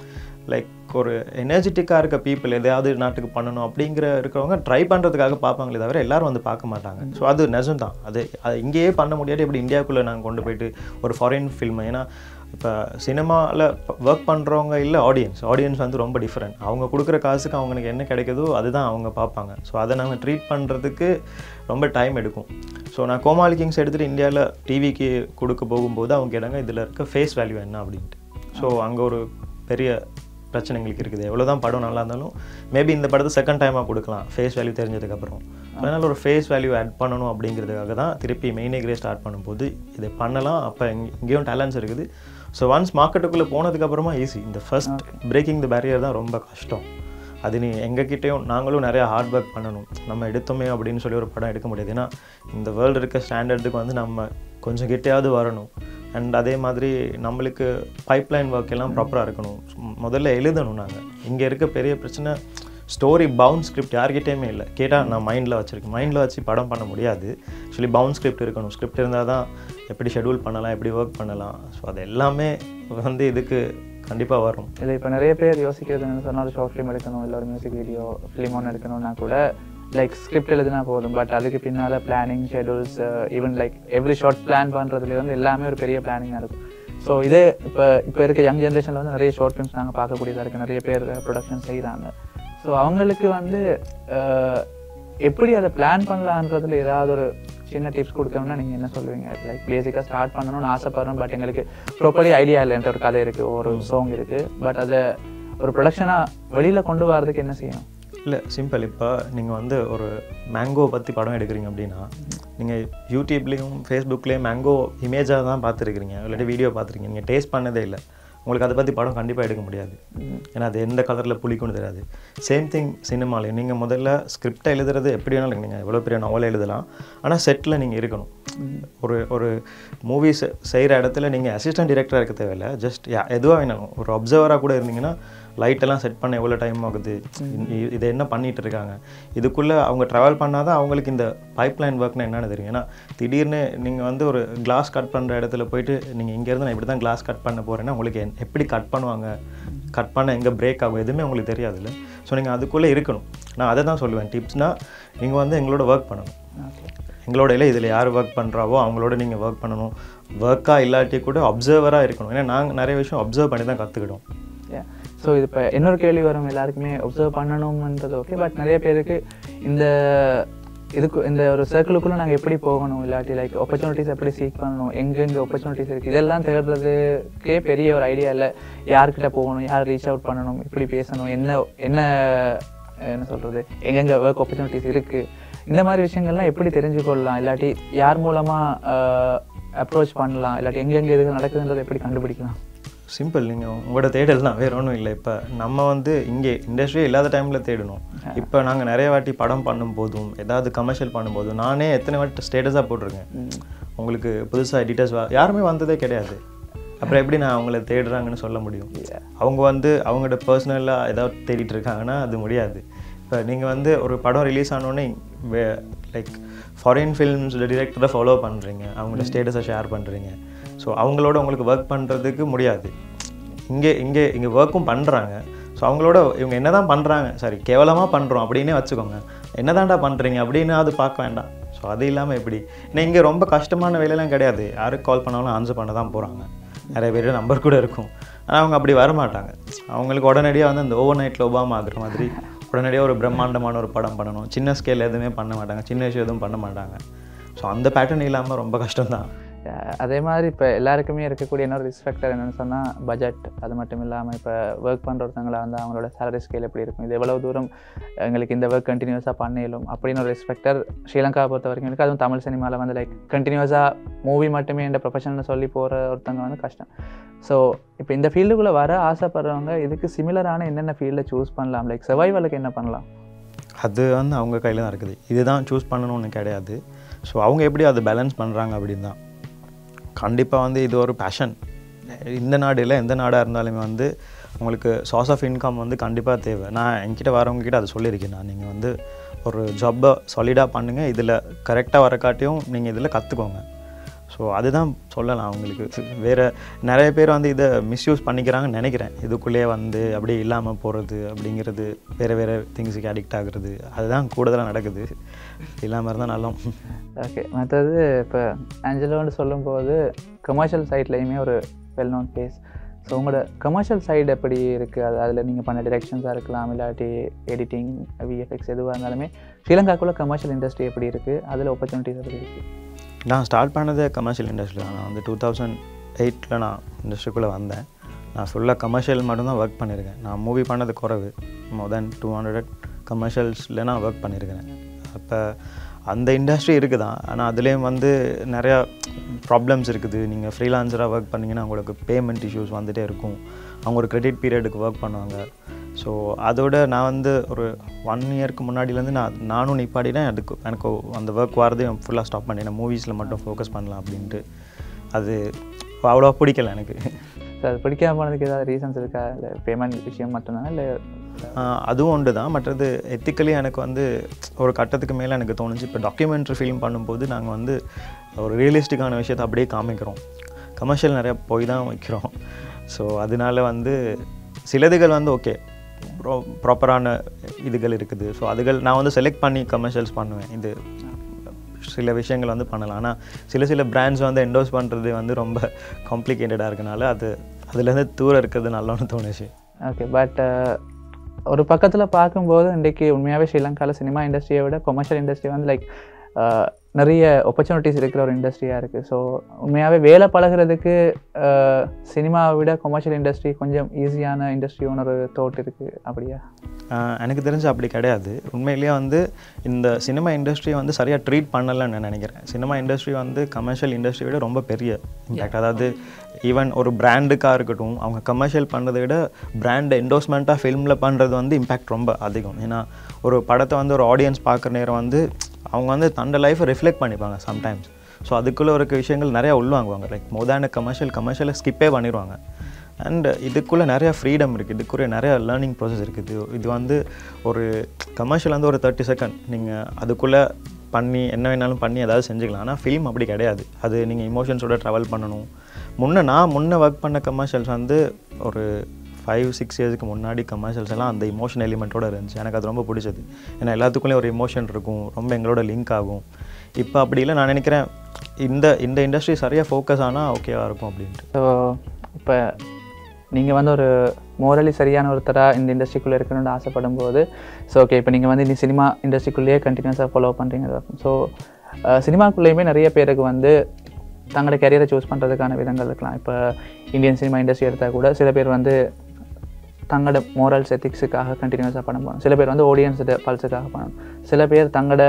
லைக் ஒரு எனர்ஜெட்டிக்காக இருக்க பீப்புள் எதையாவது நாட்டுக்கு பண்ணணும் அப்படிங்கிற இருக்கிறவங்க ட்ரை பண்ணுறதுக்காக பார்ப்பாங்களே தவிர எல்லாரும் வந்து பார்க்க மாட்டாங்க ஸோ அது நிஜம் தான் அது அது இங்கேயே பண்ண முடியாது இப்படி இந்தியாவுக்குள்ளே நாங்கள் கொண்டு போயிட்டு ஒரு ஃபாரின் ஃபில்ம் ஏன்னா இப்போ சினிமாவில் ஒர்க் பண்ணுறவங்க இல்லை ஆடியன்ஸ் ஆடியன்ஸ் வந்து ரொம்ப டிஃப்ரெண்ட் அவங்க கொடுக்குற காசுக்கு அவங்களுக்கு என்ன கிடைக்குதோ அதுதான் அவங்க பார்ப்பாங்க ஸோ அதை நாங்கள் ட்ரீட் பண்ணுறதுக்கு ரொம்ப டைம் எடுக்கும் ஸோ நான் கோமாளி கிங்ஸ் எடுத்துகிட்டு இந்தியாவில் டிவிக்கு கொடுக்க போகும்போது அவங்க கேட்டாங்க இதில் இருக்க ஃபேஸ் வேல்யூ என்ன அப்படின்ட்டு ஸோ அங்கே ஒரு பெரிய பிரச்சனை எங்களுக்கு இருக்குது எவ்வளோ தான் படம் நல்லா இருந்தாலும் மேபி இந்த படத்தை செகண்ட் டைமாக கொடுக்கலாம் ஃபேஸ் வேல்யூ தெரிஞ்சதுக்கப்புறம் அதனால் ஒரு ஃபேஸ் வேல்யூ ஆட் பண்ணணும் அப்படிங்கிறதுக்காக தான் திருப்பி மெயினே கிரே ஸ்டார்ட் பண்ணும்போது இதை பண்ணலாம் அப்போ இங்கே இங்கேயும் டேலண்ட்ஸ் இருக்குது ஸோ ஒன்ஸ் மார்க்கெட்டுக்குள்ளே போனதுக்கப்புறமா ஈஸி இந்த ஃபர்ஸ்ட் பிரேக்கிங் த பேரியர் தான் ரொம்ப கஷ்டம் அது நீ எங்ககிட்டயும் நாங்களும் நிறைய ஹார்ட் ஒர்க் பண்ணணும் நம்ம எடுத்தோமே அப்படின்னு சொல்லி ஒரு படம் எடுக்க முடியாது ஏன்னா இந்த வேர்ல்டு இருக்க ஸ்டாண்டர்டுக்கு வந்து நம்ம கொஞ்சம் கிட்டையாவது வரணும் அண்ட் அதே மாதிரி நம்மளுக்கு பைப்லைன் ஒர்க் எல்லாம் ப்ராப்பராக இருக்கணும் முதல்ல எழுதணும் நாங்கள் இங்கே இருக்க பெரிய பிரச்சனை ஸ்டோரி பவுன் ஸ்கிரிப்ட் யார்கிட்டயுமே இல்லை கேட்டால் நான் மைண்டில் வச்சுருக்கேன் மைண்டில் வச்சு படம் பண்ண முடியாது ஆக்சுவலி பவுன் ஸ்கிரிப்ட் இருக்கணும் ஸ்கிரிப்ட் இருந்தால் தான் எப்படி ஷெட்யூல் பண்ணலாம் எப்படி ஒர்க் பண்ணலாம் ஸோ அது எல்லாமே வந்து இதுக்கு கண்டிப்பாக வரும் இல்லை இப்போ நிறைய பேர் யோசிக்கிறது என்ன சொன்னால் ஒரு ஷார்ட் ஃபிலிம் எடுக்கணும் இல்லை ஒரு மியூசிக் வீடியோ ஃபிலிம் ஒன்று எடுக்கணும்னா கூட லைக் ஸ்கிரிப்ட் எழுதினா போதும் பட் அதுக்கு பின்னால் planning schedules even like every shot plan பண்ணுறதுலேருந்து எல்லாமே ஒரு பெரிய பிளானிங்காக இருக்கும் ஸோ இதே இப்போ இப்போ இருக்க யங் ஜென்ரேஷனில் வந்து நிறைய ஷார்ட் ஃபிலிம்ஸ் நாங்கள் பார்க்கக்கூடியதாக இருக்குது நிறைய பேர் ப்ரொடக்ஷன் செய்கிறாங்க ஸோ அவங்களுக்கு வந்து அஹ், எப்படி அதை பிளான் பண்ணலான்றதுல ஏதாவது ஒரு சின்ன டிப்ஸ் கொடுக்கணும்னா நீங்கள் என்ன சொல்லுவீங்க லைக் பேசிக்காக ஸ்டார்ட் பண்ணணும்னு ஆசைப்படுறோம் பட் எங்களுக்கு ப்ராப்பர்லி ஐடியா இல்லைன்ற ஒரு கதை இருக்குது ஒரு சாங் இருக்குது பட் அதை ஒரு ப்ரொடக்ஷனாக வெளியில் கொண்டு வரதுக்கு என்ன செய்யணும் இல்லை சிம்பிள் இப்போ நீங்கள் வந்து ஒரு மேங்கோ பற்றி படம் எடுக்கிறீங்க அப்படின்னா நீங்கள் யூடியூப்லேயும் ஃபேஸ்புக்லேயும் மேங்கோ இமேஜாக தான் பார்த்துருக்கிறீங்க இல்லாட்டி வீடியோ பார்த்துருக்கீங்க நீங்கள் டேஸ்ட் பண்ணதே இல்லை உங்களுக்கு அதை பற்றி படம் கண்டிப்பாக எடுக்க முடியாது ஏன்னா அது எந்த கலரில் புளிக்கும்னு தெரியாது சேம் திங் சினிமாலையும் நீங்கள் முதல்ல ஸ்கிரிப்டை எழுதுறது எப்படி வேணாலும் நீங்கள் எவ்வளோ பெரிய நாவல் எழுதலாம் ஆனால் செட்டில் நீங்கள் இருக்கணும் ஒரு ஒரு மூவிஸ் செய்கிற இடத்துல நீங்கள் அசிஸ்டன்ட் டிரெக்டராக இருக்க தேவையில்ல ஜஸ்ட் எதுவாக வேணாலும் ஒரு அப்சர்வராக கூட இருந்தீங்கன்னா லைட்டெல்லாம் செட் பண்ண எவ்வளோ டைம் ஆகுது இ- இதை என்ன பண்ணிட்டு இருக்காங்க இதுக்குள்ளே அவங்க ட்ராவல் பண்ணால் தான் அவங்களுக்கு இந்த பைப்லைன் ஒர்க்னா என்னன்னு தெரியும் ஏன்னா திடீர்னு நீங்கள் வந்து ஒரு கிளாஸ் கட் பண்ணுற இடத்துல போயிட்டு நீங்கள் இங்கேருந்து நான் இப்படி தான் கிளாஸ் கட் பண்ண போகிறேன்னா உங்களுக்கு என்- எப்படி கட் பண்ணுவாங்க கட் பண்ண எங்கே பிரேக் ஆகும் எதுவுமே உங்களுக்கு தெரியாதுல்ல ஸோ நீங்கள் அதுக்குள்ளே இருக்கணும் நான் அதை தான் சொல்லுவேன் டிப்ஸ்னால் நீங்கள் வந்து எங்களோட ஒர்க் பண்ணணும் ஓகே எங்களோட இல்லை இதில் யார் ஒர்க் பண்ணுறாவோ அவங்களோட நீங்கள் ஒர்க் பண்ணணும் ஒர்க்காக இல்லாட்டி கூட அப்சர்வராக இருக்கணும் ஏன்னா நாங்கள் நிறைய விஷயம் அப்சர்வ் பண்ணி தான் கற்றுக்கிட்டோம் ஸோ இது இப்போ இன்னொரு கேள்வி வரும் எல்லாருக்குமே ஒப்சர்வ் பண்ணணும்ன்றது ஓகே பட் நிறைய பேருக்கு இந்த இதுக்கு இந்த ஒரு சர்க்கிளுக்குள்ளே நாங்கள் எப்படி போகணும் இல்லாட்டி லைக் ஆப்பர்ச்சுனிட்டிஸ் எப்படி சீக் பண்ணணும் எங்கெங்கே ஆப்பர்ச்சுனிட்டிஸ் இருக்குது இதெல்லாம் தேடுறதுக்கே பெரிய ஒரு ஐடியா இல்லை யார்கிட்ட போகணும் யார் ரீச் அவுட் பண்ணணும் இப்படி பேசணும் என்ன என்ன என்ன சொல்கிறது எங்கெங்கே ஒர்க் ஆப்பர்ச்சுனிட்டிஸ் இருக்குது இந்த மாதிரி விஷயங்கள்லாம் எப்படி தெரிஞ்சுக்கொள்ளலாம் இல்லாட்டி யார் மூலமாக அப்ரோச் பண்ணலாம் இல்லாட்டி எங்கெங்கே எது நடக்குதுன்றதை எப்படி கண்டுபிடிக்கலாம் சிம்பிள் நீங்கள் உங்களோட தேடல் தான் வேற ஒன்றும் இல்லை இப்போ நம்ம வந்து இங்கே இண்டஸ்ட்ரியே இல்லாத டைமில் தேடணும் இப்போ நாங்கள் நிறைய வாட்டி படம் பண்ணும்போதும் ஏதாவது கமர்ஷியல் பண்ணும்போதும் நானே எத்தனை வாட்டி ஸ்டேட்டஸாக போட்டிருக்கேன் உங்களுக்கு புதுசாக எடிட்டர்ஸ் யாருமே வந்ததே கிடையாது அப்புறம் எப்படி நான் அவங்கள தேடுறாங்கன்னு சொல்ல முடியும் அவங்க வந்து அவங்களோட பர்சனலாக ஏதாவது தேடிட்டு இருக்காங்கன்னா அது முடியாது இப்போ நீங்கள் வந்து ஒரு படம் ரிலீஸ் ஆனோடனே லைக் ஃபாரின் ஃபிலிம்ஸில் டிரெக்டரை ஃபாலோ பண்ணுறீங்க அவங்களோட ஸ்டேட்டஸை ஷேர் பண்ணுறீங்க ஸோ அவங்களோட உங்களுக்கு ஒர்க் பண்ணுறதுக்கு முடியாது இங்கே இங்கே இங்கே ஒர்க்கும் பண்ணுறாங்க ஸோ அவங்களோட இவங்க என்ன தான் பண்ணுறாங்க சாரி கேவலமாக பண்ணுறோம் அப்படின்னே வச்சுக்கோங்க என்னதான்டா பண்ணுறீங்க அப்படின்னு அது பார்க்க வேண்டாம் ஸோ அது இல்லாமல் எப்படி ஏன்னா இங்கே ரொம்ப கஷ்டமான வேலையெல்லாம் கிடையாது யாருக்கு கால் பண்ணாலும் ஆன்சர் பண்ண தான் போகிறாங்க நிறைய பேர் நம்பர் கூட இருக்கும் ஆனால் அவங்க அப்படி வர மாட்டாங்க அவங்களுக்கு உடனடியாக வந்து அந்த ஓவர் நைட்டில் ஒபாமா ஆகுற மாதிரி உடனடியாக ஒரு பிரம்மாண்டமான ஒரு படம் பண்ணணும் சின்ன ஸ்கேல் எதுவுமே பண்ண மாட்டாங்க சின்ன விஷயம் எதுவும் பண்ண மாட்டாங்க ஸோ அந்த பேட்டர்ன் இல்லாமல் ரொம்ப கஷ்டம்தான் அஹ் அதே மாதிரி இப்போ எல்லாருக்குமே இருக்கக்கூடிய இன்னொரு ரிஸ்க் ஃபேக்டர் என்னென்னு சொன்னால் பட்ஜெட் அது மட்டும் இல்லாமல் இப்போ ஒர்க் பண்ணுறவங்கள வந்து அவங்களோட சேலரி ஸ்கேல் எப்படி இருக்கும் இது எவ்வளோ தூரம் எங்களுக்கு இந்த ஒர்க் கண்டினியூஸாக பண்ணிடும் அப்படின்னு ஒரு ரிஸ்க் ஃபேக்டர் ஸ்ரீலங்காவை பொறுத்த வரைக்கும் இருக்குது அதுவும் தமிழ் சினிமாவில் வந்து லைக் கண்டினியூஸாக மூவி மட்டுமே இந்த ப்ரொஃபஷனல்னு சொல்லி போகிற ஒருத்தவங்க வந்து கஷ்டம் ஸோ இப்போ இந்த ஃபீல்டுக்குள்ளே வர ஆசைப்படுறவங்க இதுக்கு சிமிலரான என்னென்ன ஃபீல்டில் சூஸ் பண்ணலாம் லைக் சர்வைவலுக்கு என்ன பண்ணலாம் அது வந்து அவங்க கையில் தான் இருக்குது இதுதான் சூஸ் பண்ணணும்னு கிடையாது ஸோ அவங்க எப்படி அதை பேலன்ஸ் பண்ணுறாங்க அப்படின்னு தான் கண்டிப்பாக வந்து இது ஒரு பேஷன் இந்த நாடு இல்லை எந்த நாடாக இருந்தாலுமே வந்து உங்களுக்கு சோர்ஸ் ஆஃப் இன்கம் வந்து கண்டிப்பாக தேவை நான் என்கிட்ட வரவங்க கிட்ட அதை சொல்லியிருக்கேன் நான் நீங்கள் வந்து ஒரு ஜாப்பை சாலிடாக பண்ணுங்கள் இதில் கரெக்டாக வரக்காட்டியும் நீங்கள் இதில் கற்றுக்கோங்க ஸோ ஸோ அதுதான் சொல்லலாம் அவங்களுக்கு வேறு நிறைய பேர் வந்து இதை மிஸ்யூஸ் பண்ணிக்கிறாங்கன்னு நினைக்கிறேன் இதுக்குள்ளேயே வந்து அப்படியே இல்லாமல் போகிறது அப்படிங்கிறது வேறு வேறு திங்ஸுக்கு அடிக்ட் ஆகுறது அதுதான் கூடுதலாக நடக்குது இல்லாமல் இருந்தால் நல்லா ஓகே மற்றது இப்போ ஆஞ்சலோன்னு சொல்லும்போது கமர்ஷியல் சைட்லேயுமே ஒரு வெல் நோன் ஃபேஸ் ஸோ உங்களோட கமர்ஷியல் சைடு எப்படி இருக்குது அது அதில் நீங்கள் பண்ண டிரெக்ஷன்ஸாக இருக்கலாம் இல்லாட்டி எடிட்டிங் விஎஃப்எக்ஸ் எதுவாக இருந்தாலுமே ஸ்ரீலங்காக்குள்ள கமர்ஷியல் இண்டஸ்ட்ரி எப்படி இருக்குது அதில் ஆப்பர்ச்சுனிட்டிஸ் எப்படி இருக்குது நான் ஸ்டார்ட் பண்ணது கமர்ஷியல் இண்டஸ்ட்ரி தான் நான் வந்து டூ தௌசண்ட் எயிட்டில் நான் இண்டஸ்ட்ரிக்குள்ளே வந்தேன் நான் ஃபுல்லாக கமர்ஷியல் மட்டும்தான் ஒர்க் பண்ணியிருக்கேன் நான் மூவி பண்ணது குறைவு மோர் தென் டூ ஹண்ட்ரட் கமர்ஷியல்ஸில் நான் ஒர்க் பண்ணியிருக்கிறேன் அப்போ அந்த இண்டஸ்ட்ரி இருக்குது தான் ஆனால் அதுலேயும் வந்து நிறையா ப்ராப்ளம்ஸ் இருக்குது நீங்கள் ஃப்ரீலான்சராக ஒர்க் பண்ணிங்கன்னா உங்களுக்கு பேமெண்ட் இஷ்யூஸ் வந்துகிட்டே இருக்கும் அவங்க ஒரு கிரெடிட் பீரியடுக்கு ஒர்க் பண்ணுவாங்க ஸோ அதோட நான் வந்து ஒரு ஒன் இயர்க்கு முன்னாடிலேருந்து நான் நானும் நிப்பாடினேன் அதுக்கு எனக்கு அந்த ஒர்க் வரதையும் ஃபுல்லாக ஸ்டாப் பண்ணிட்டேன் மூவிஸில் மட்டும் ஃபோக்கஸ் பண்ணலாம் அப்படின்ட்டு அது அவ்வளோவா பிடிக்கல எனக்கு ஸோ அது பிடிக்காம போனதுக்கு ஏதாவது ரீசன்ஸ் இருக்கா இல்லை பேமெண்ட் விஷயம் மட்டும்தானா இல்லை ஆஹ் அதுவும் உண்டு தான் மற்றது எத்திக்கலி எனக்கு வந்து ஒரு கட்டத்துக்கு மேலே எனக்கு தோணுச்சு இப்போ டாக்குமெண்ட்ரி ஃபிலிம் பண்ணும்போது நாங்கள் வந்து ஒரு ரியலிஸ்டிக்கான விஷயத்தை அப்படியே காமிக்கிறோம் கமர்ஷியல் நிறையா போய் தான் வைக்கிறோம் ஸோ அதனால வந்து சிலதுகள் வந்து ஓகே ப்ரோ ப்ராப்பரான இதுகள் இருக்குது ஸோ அதுகள் நான் வந்து செலக்ட் பண்ணி கமர்ஷியல்ஸ் பண்ணுவேன் இது சில விஷயங்கள் வந்து பண்ணலாம் ஆனால் சில சில பிராண்ட்ஸ் வந்து என்டோஸ் பண்ணுறது வந்து ரொம்ப காம்ப்ளிகேட்டடாக இருக்கனால அது அதுலேருந்து தூரம் இருக்கிறது நல்லோன்னு தோணுச்சு ஓகே பட் ஒரு பக்கத்தில் பார்க்கும்போது இன்றைக்கி உண்மையாகவே ஸ்ரீலங்காவில் சினிமா இண்டஸ்ட்ரியை விட கொமர்ஷியல் இண்டஸ்ட்ரி வந்து லைக் நிறைய ஆப்பர்ச்சுனிட்டிஸ் இருக்கிற ஒரு இண்டஸ்ட்ரியாக இருக்குது ஸோ உண்மையாகவே வேலை பழகுறதுக்கு சினிமாவை விட கொமர்ஷியல் இண்டஸ்ட்ரி கொஞ்சம் ஈஸியான இண்டஸ்ட்ரியோன்னு ஒரு தோட் இருக்குது அப்படியா ஆஹ் எனக்கு தெரிஞ்சு அப்படி கிடையாது உண்மையிலேயே வந்து இந்த சினிமா இண்டஸ்ட்ரியை வந்து சரியாக ட்ரீட் பண்ணலைன்னு நான் நினைக்கிறேன் சினிமா இண்டஸ்ட்ரி வந்து கமர்ஷியல் இண்டஸ்ட்ரி விட ரொம்ப பெரிய இம்பேக்ட் அதாவது ஈவன் ஒரு பிராண்டுக்காக இருக்கட்டும் அவங்க கமர்ஷியல் பண்ணுறதை விட பிராண்ட் என்டோஸ்மெண்ட்டாக ஃபிலிமில் பண்ணுறது வந்து இம்பேக்ட் ரொம்ப அதிகம் ஏன்னா ஒரு படத்தை வந்து ஒரு ஆடியன்ஸ் பார்க்குற நேரம் வந்து அவங்க வந்து தன்னோட லைஃப்பை ரிஃப்ளெக்ட் பண்ணிப்பாங்க சம்டைம்ஸ் ஸோ அதுக்குள்ளே இருக்க விஷயங்கள் நிறையா உள்வாங்குவாங்க லைக் மோதான கமர்ஷியல் கமர்ஷியலை ஸ்கிப்பே பண்ணிடுவாங்க அண்ட் இதுக்குள்ளே நிறையா ஃப்ரீடம் இருக்குது இதுக்குள்ளே நிறையா லேர்னிங் ப்ராசஸ் இருக்குது இது வந்து ஒரு கமர்ஷியல் வந்து ஒரு தேர்ட்டி செகண்ட் நீங்கள் அதுக்குள்ளே பண்ணி என்ன வேணாலும் பண்ணி ஏதாவது செஞ்சுக்கலாம் ஆனால் ஃபிலிம் அப்படி கிடையாது அது நீங்கள் இமோஷன்ஸோட ட்ராவல் பண்ணணும் முன்ன நான் முன்ன ஒர்க் பண்ண கமர்ஷியல்ஸ் வந்து ஒரு ஃபைவ் சிக்ஸ் இயர்ஸ்க்கு முன்னாடி கமர்ஷியல்ஸ் எல்லாம் அந்த இமோஷன் எலிமெண்ட்டோட இருந்துச்சு எனக்கு அது ரொம்ப பிடிச்சது ஏன்னா எல்லாத்துக்குள்ளேயும் ஒரு இமோஷன் இருக்கும் ரொம்ப எங்களோட லிங்க் ஆகும் இப்போ அப்படி இல்லை நான் நினைக்கிறேன் இந்த இந்த இண்டஸ்ட்ரி சரியாக ஃபோக்கஸ் ஆனால் ஓகேவாக இருக்கும் அப்படின்ட்டு ஸோ இப்போ நீங்கள் வந்து ஒரு மோரலி சரியான ஒருத்தராக இந்த இண்டஸ்ட்ரிக்குள்ளே இருக்கணும்னு ஆசைப்படும் போது ஸோ ஓகே இப்போ நீங்கள் வந்து இந்த சினிமா இண்டஸ்ட்ரிக்குள்ளேயே கண்டினியூஸாக ஃபாலோ பண்ணுறீங்க ஸோ சினிமாக்குள்ளேயுமே நிறைய பேருக்கு வந்து தங்களோட கெரியரை சூஸ் பண்ணுறதுக்கான விதங்கள் இருக்கலாம் இப்போ இந்தியன் சினிமா இண்டஸ்ட்ரி எடுத்தால் கூட சில பேர் வந்து தங்களோட மோரல்ஸ் எத்திக்ஸுக்காக கண்டினியூஸாக பண்ண போகணும் சில பேர் வந்து ஆடியன்ஸோட பல்ஸுக்காக பண்ணணும் சில பேர் தங்களோட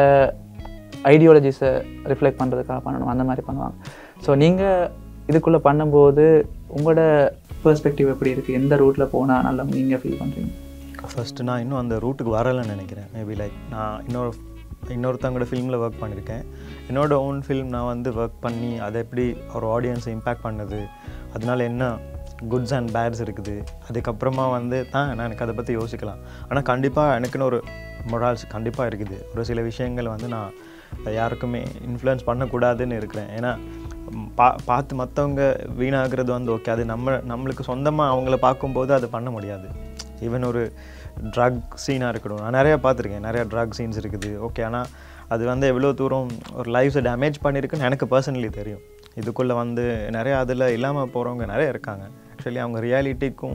ஐடியாலஜிஸை ரிஃப்ளெக்ட் பண்ணுறதுக்காக பண்ணணும் அந்த மாதிரி பண்ணுவாங்க ஸோ நீங்கள் இதுக்குள்ளே பண்ணும்போது உங்களோட பெர்ஸ்பெக்டிவ் எப்படி இருக்குது எந்த ரூட்டில் போனால் நல்லா நீங்கள் ஃபீல் பண்ணுறீங்க ஃபஸ்ட்டு நான் இன்னும் அந்த ரூட்டுக்கு வரலைன்னு நினைக்கிறேன் மேபி லைக் நான் இன்னொரு இன்னொருத்தவங்களோட ஃபிலிமில் ஒர்க் பண்ணியிருக்கேன் என்னோட ஓன் ஃபிலிம் நான் வந்து ஒர்க் பண்ணி அதை எப்படி ஒரு ஆடியன்ஸை இம்பேக்ட் பண்ணுது அதனால என்ன குட்ஸ் அண்ட் பேட்ஸ் இருக்குது அதுக்கப்புறமா வந்து தான் நான் எனக்கு அதை பற்றி யோசிக்கலாம் ஆனால் கண்டிப்பாக எனக்குன்னு ஒரு மொரால்ஸ் கண்டிப்பாக இருக்குது ஒரு சில விஷயங்கள் வந்து நான் யாருக்குமே இன்ஃப்ளூயன்ஸ் பண்ணக்கூடாதுன்னு இருக்கிறேன் ஏன்னா ம், பா பார்த்து மற்றவங்க வீணாகிறது வந்து ஓகே அது நம்ம நம்மளுக்கு சொந்தமாக அவங்கள பார்க்கும்போது அது பண்ண முடியாது ஈவன் ஒரு ட்ரக் சீனாக இருக்கட்டும் நான் நிறையா பார்த்துருக்கேன் நிறையா ட்ரக் சீன்ஸ் இருக்குது ஓகே ஆனால் அது வந்து எவ்வளோ தூரம் ஒரு லைஃப்ஸை டேமேஜ் பண்ணியிருக்குன்னு எனக்கு பர்சனலி தெரியும் இதுக்குள்ளே வந்து நிறையா அதில் இல்லாமல் போகிறவங்க நிறைய இருக்காங்க ஆக்சுவலி அவங்க ரியாலிட்டிக்கும்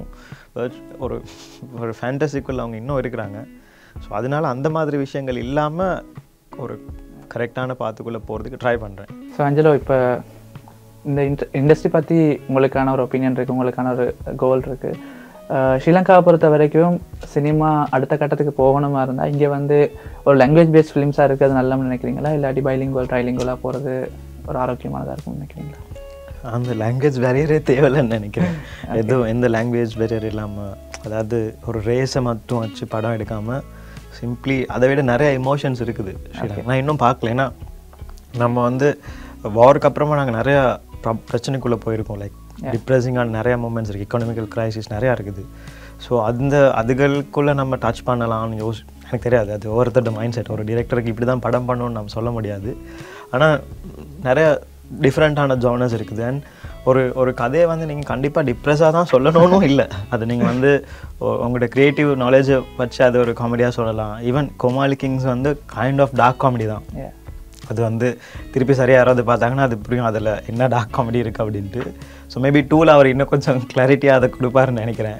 ஒரு ஒரு ஃபேண்டசிக்குள்ளே அவங்க இன்னும் இருக்கிறாங்க ஸோ அதனால அந்த மாதிரி விஷயங்கள் இல்லாமல் ஒரு கரெக்டான பாத்துக்குள்ளே போகிறதுக்கு ட்ரை பண்ணுறேன் ஸோ அஞ்சலோ இப்போ இந்த இன்ட இண்டஸ்ட்ரி பற்றி உங்களுக்கான ஒரு ஒப்பீனியன் இருக்குது உங்களுக்கான ஒரு கோல் இருக்குது ஸ்ரீலங்காவை பொறுத்த வரைக்கும் சினிமா அடுத்த கட்டத்துக்கு போகணுமா இருந்தால் இங்கே வந்து ஒரு லாங்குவேஜ் பேஸ்ட் ஃபிலிம்ஸாக இருக்கிறது நல்லம்னு நினைக்கிறீங்களா இல்லாட்டி பைலிங்கோல் ட்ரைலிங்கோலாக போகிறது ஒரு ஆரோக்கியமானதாக இருக்கும்னு நினைக்கிறீங்களா அந்த லாங்குவேஜ் பேரியரே தேவையில்லைன்னு நினைக்கிறேன் எதுவும் எந்த லாங்குவேஜ் பேரியர் இல்லாமல் அதாவது ஒரு ரேஸை மட்டும் வச்சு படம் எடுக்காமல் சிம்ப்ளி அதை விட நிறைய எமோஷன்ஸ் இருக்குது ஸ்ரீலங்கா. நான் இன்னும் பார்க்கல ஏன்னா நம்ம வந்து வாருக்கு அப்புறமா நாங்கள் நிறையா ப்ர- பிரச்சனைக்குள்ளே போயிருக்கோம் லைக் டிப்ரெஸிங்கான நிறைய மூமெண்ட்ஸ் இருக்குது எக்கனாமிக்கல் கிரைசிஸ் நிறையா இருக்குது ஸோ அந்த அதுகளுக்குள்ளே நம்ம டச் பண்ணலாம்னு யோசி எனக்கு தெரியாது அது ஒவ்வொருத்தரோட மைண்ட் செட் ஒரு டிரெக்டருக்கு இப்படி தான் படம் பண்ணணும்னு நம்ம சொல்ல முடியாது ஆனால் நிறைய டிஃப்ரெண்ட்டான ஜானர்ஸ் இருக்குது அண்ட் ஒரு ஒரு கதையை வந்து நீங்கள் கண்டிப்பாக டிப்ரெஸ்ஸாக தான் சொல்லணும்னு இல்லை அது நீங்கள் வந்து உ- உங்களோட க்ரியேட்டிவ் நாலேஜை வச்சு அது ஒரு காமெடியாக சொல்லலாம் ஈவன் கோமாளி கிங்ஸ் வந்து கைண்ட் ஆஃப் டார்க் காமெடி தான் Yeah. அது வந்து திருப்பி சரியாக யாராவது பார்த்தாங்கன்னா அது புரியும் அதில் என்ன டார்க் காமெடி இருக்குது அப்படின்ட்டு ஸோ மேபி டூவில் அவர் இன்னும் கொஞ்சம் கிளாரிட்டியாக அதை கொடுப்பாருன்னு நினைக்கிறேன்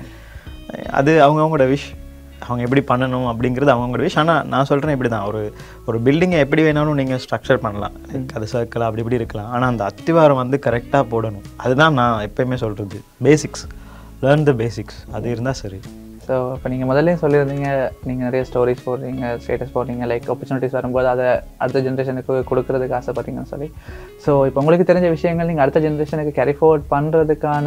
அது அவங்கவுங்களோட விஷ் அவங்க எப்படி பண்ணணும் அப்படிங்கிறது அவங்களோட விஷ் ஆனால் நான் சொல்கிறேன் இப்படி தான் ஒரு ஒரு பில்டிங்கை எப்படி வேணாலும் நீங்கள் ஸ்ட்ரக்சர் பண்ணலாம் Like அது சர்க்கிள் அப்படி இப்படி இருக்கலாம் ஆனால் அந்த அத்திவாரம் வந்து கரெக்டாக போடணும் அதுதான் நான் எப்பயுமே சொல்கிறது பேசிக்ஸ் லேர்ன் த பேசிக்ஸ் அது இருந்தால் சரி ஸோ இப்போ நீங்கள் முதல்ல சொல்லியிருந்தீங்க நீங்கள் நிறைய ஸ்டோரிஸ் போடுறீங்க ஸ்டேட்டஸ் போடுறீங்க லைக் ஆப்பர்ச்சுனிட்டிஸ் வரும்போது அதை அடுத்த ஜென்ரேஷனுக்கு கொடுக்கறதுக்கு ஆசைப்படுறீங்கன்னு சொல்லி ஸோ இப்போ உங்களுக்கு தெரிஞ்ச விஷயங்கள் நீங்கள் அடுத்த ஜென்ரேஷனுக்கு கேரி ஃபார்வர்ட் பண்ணுறதுக்கான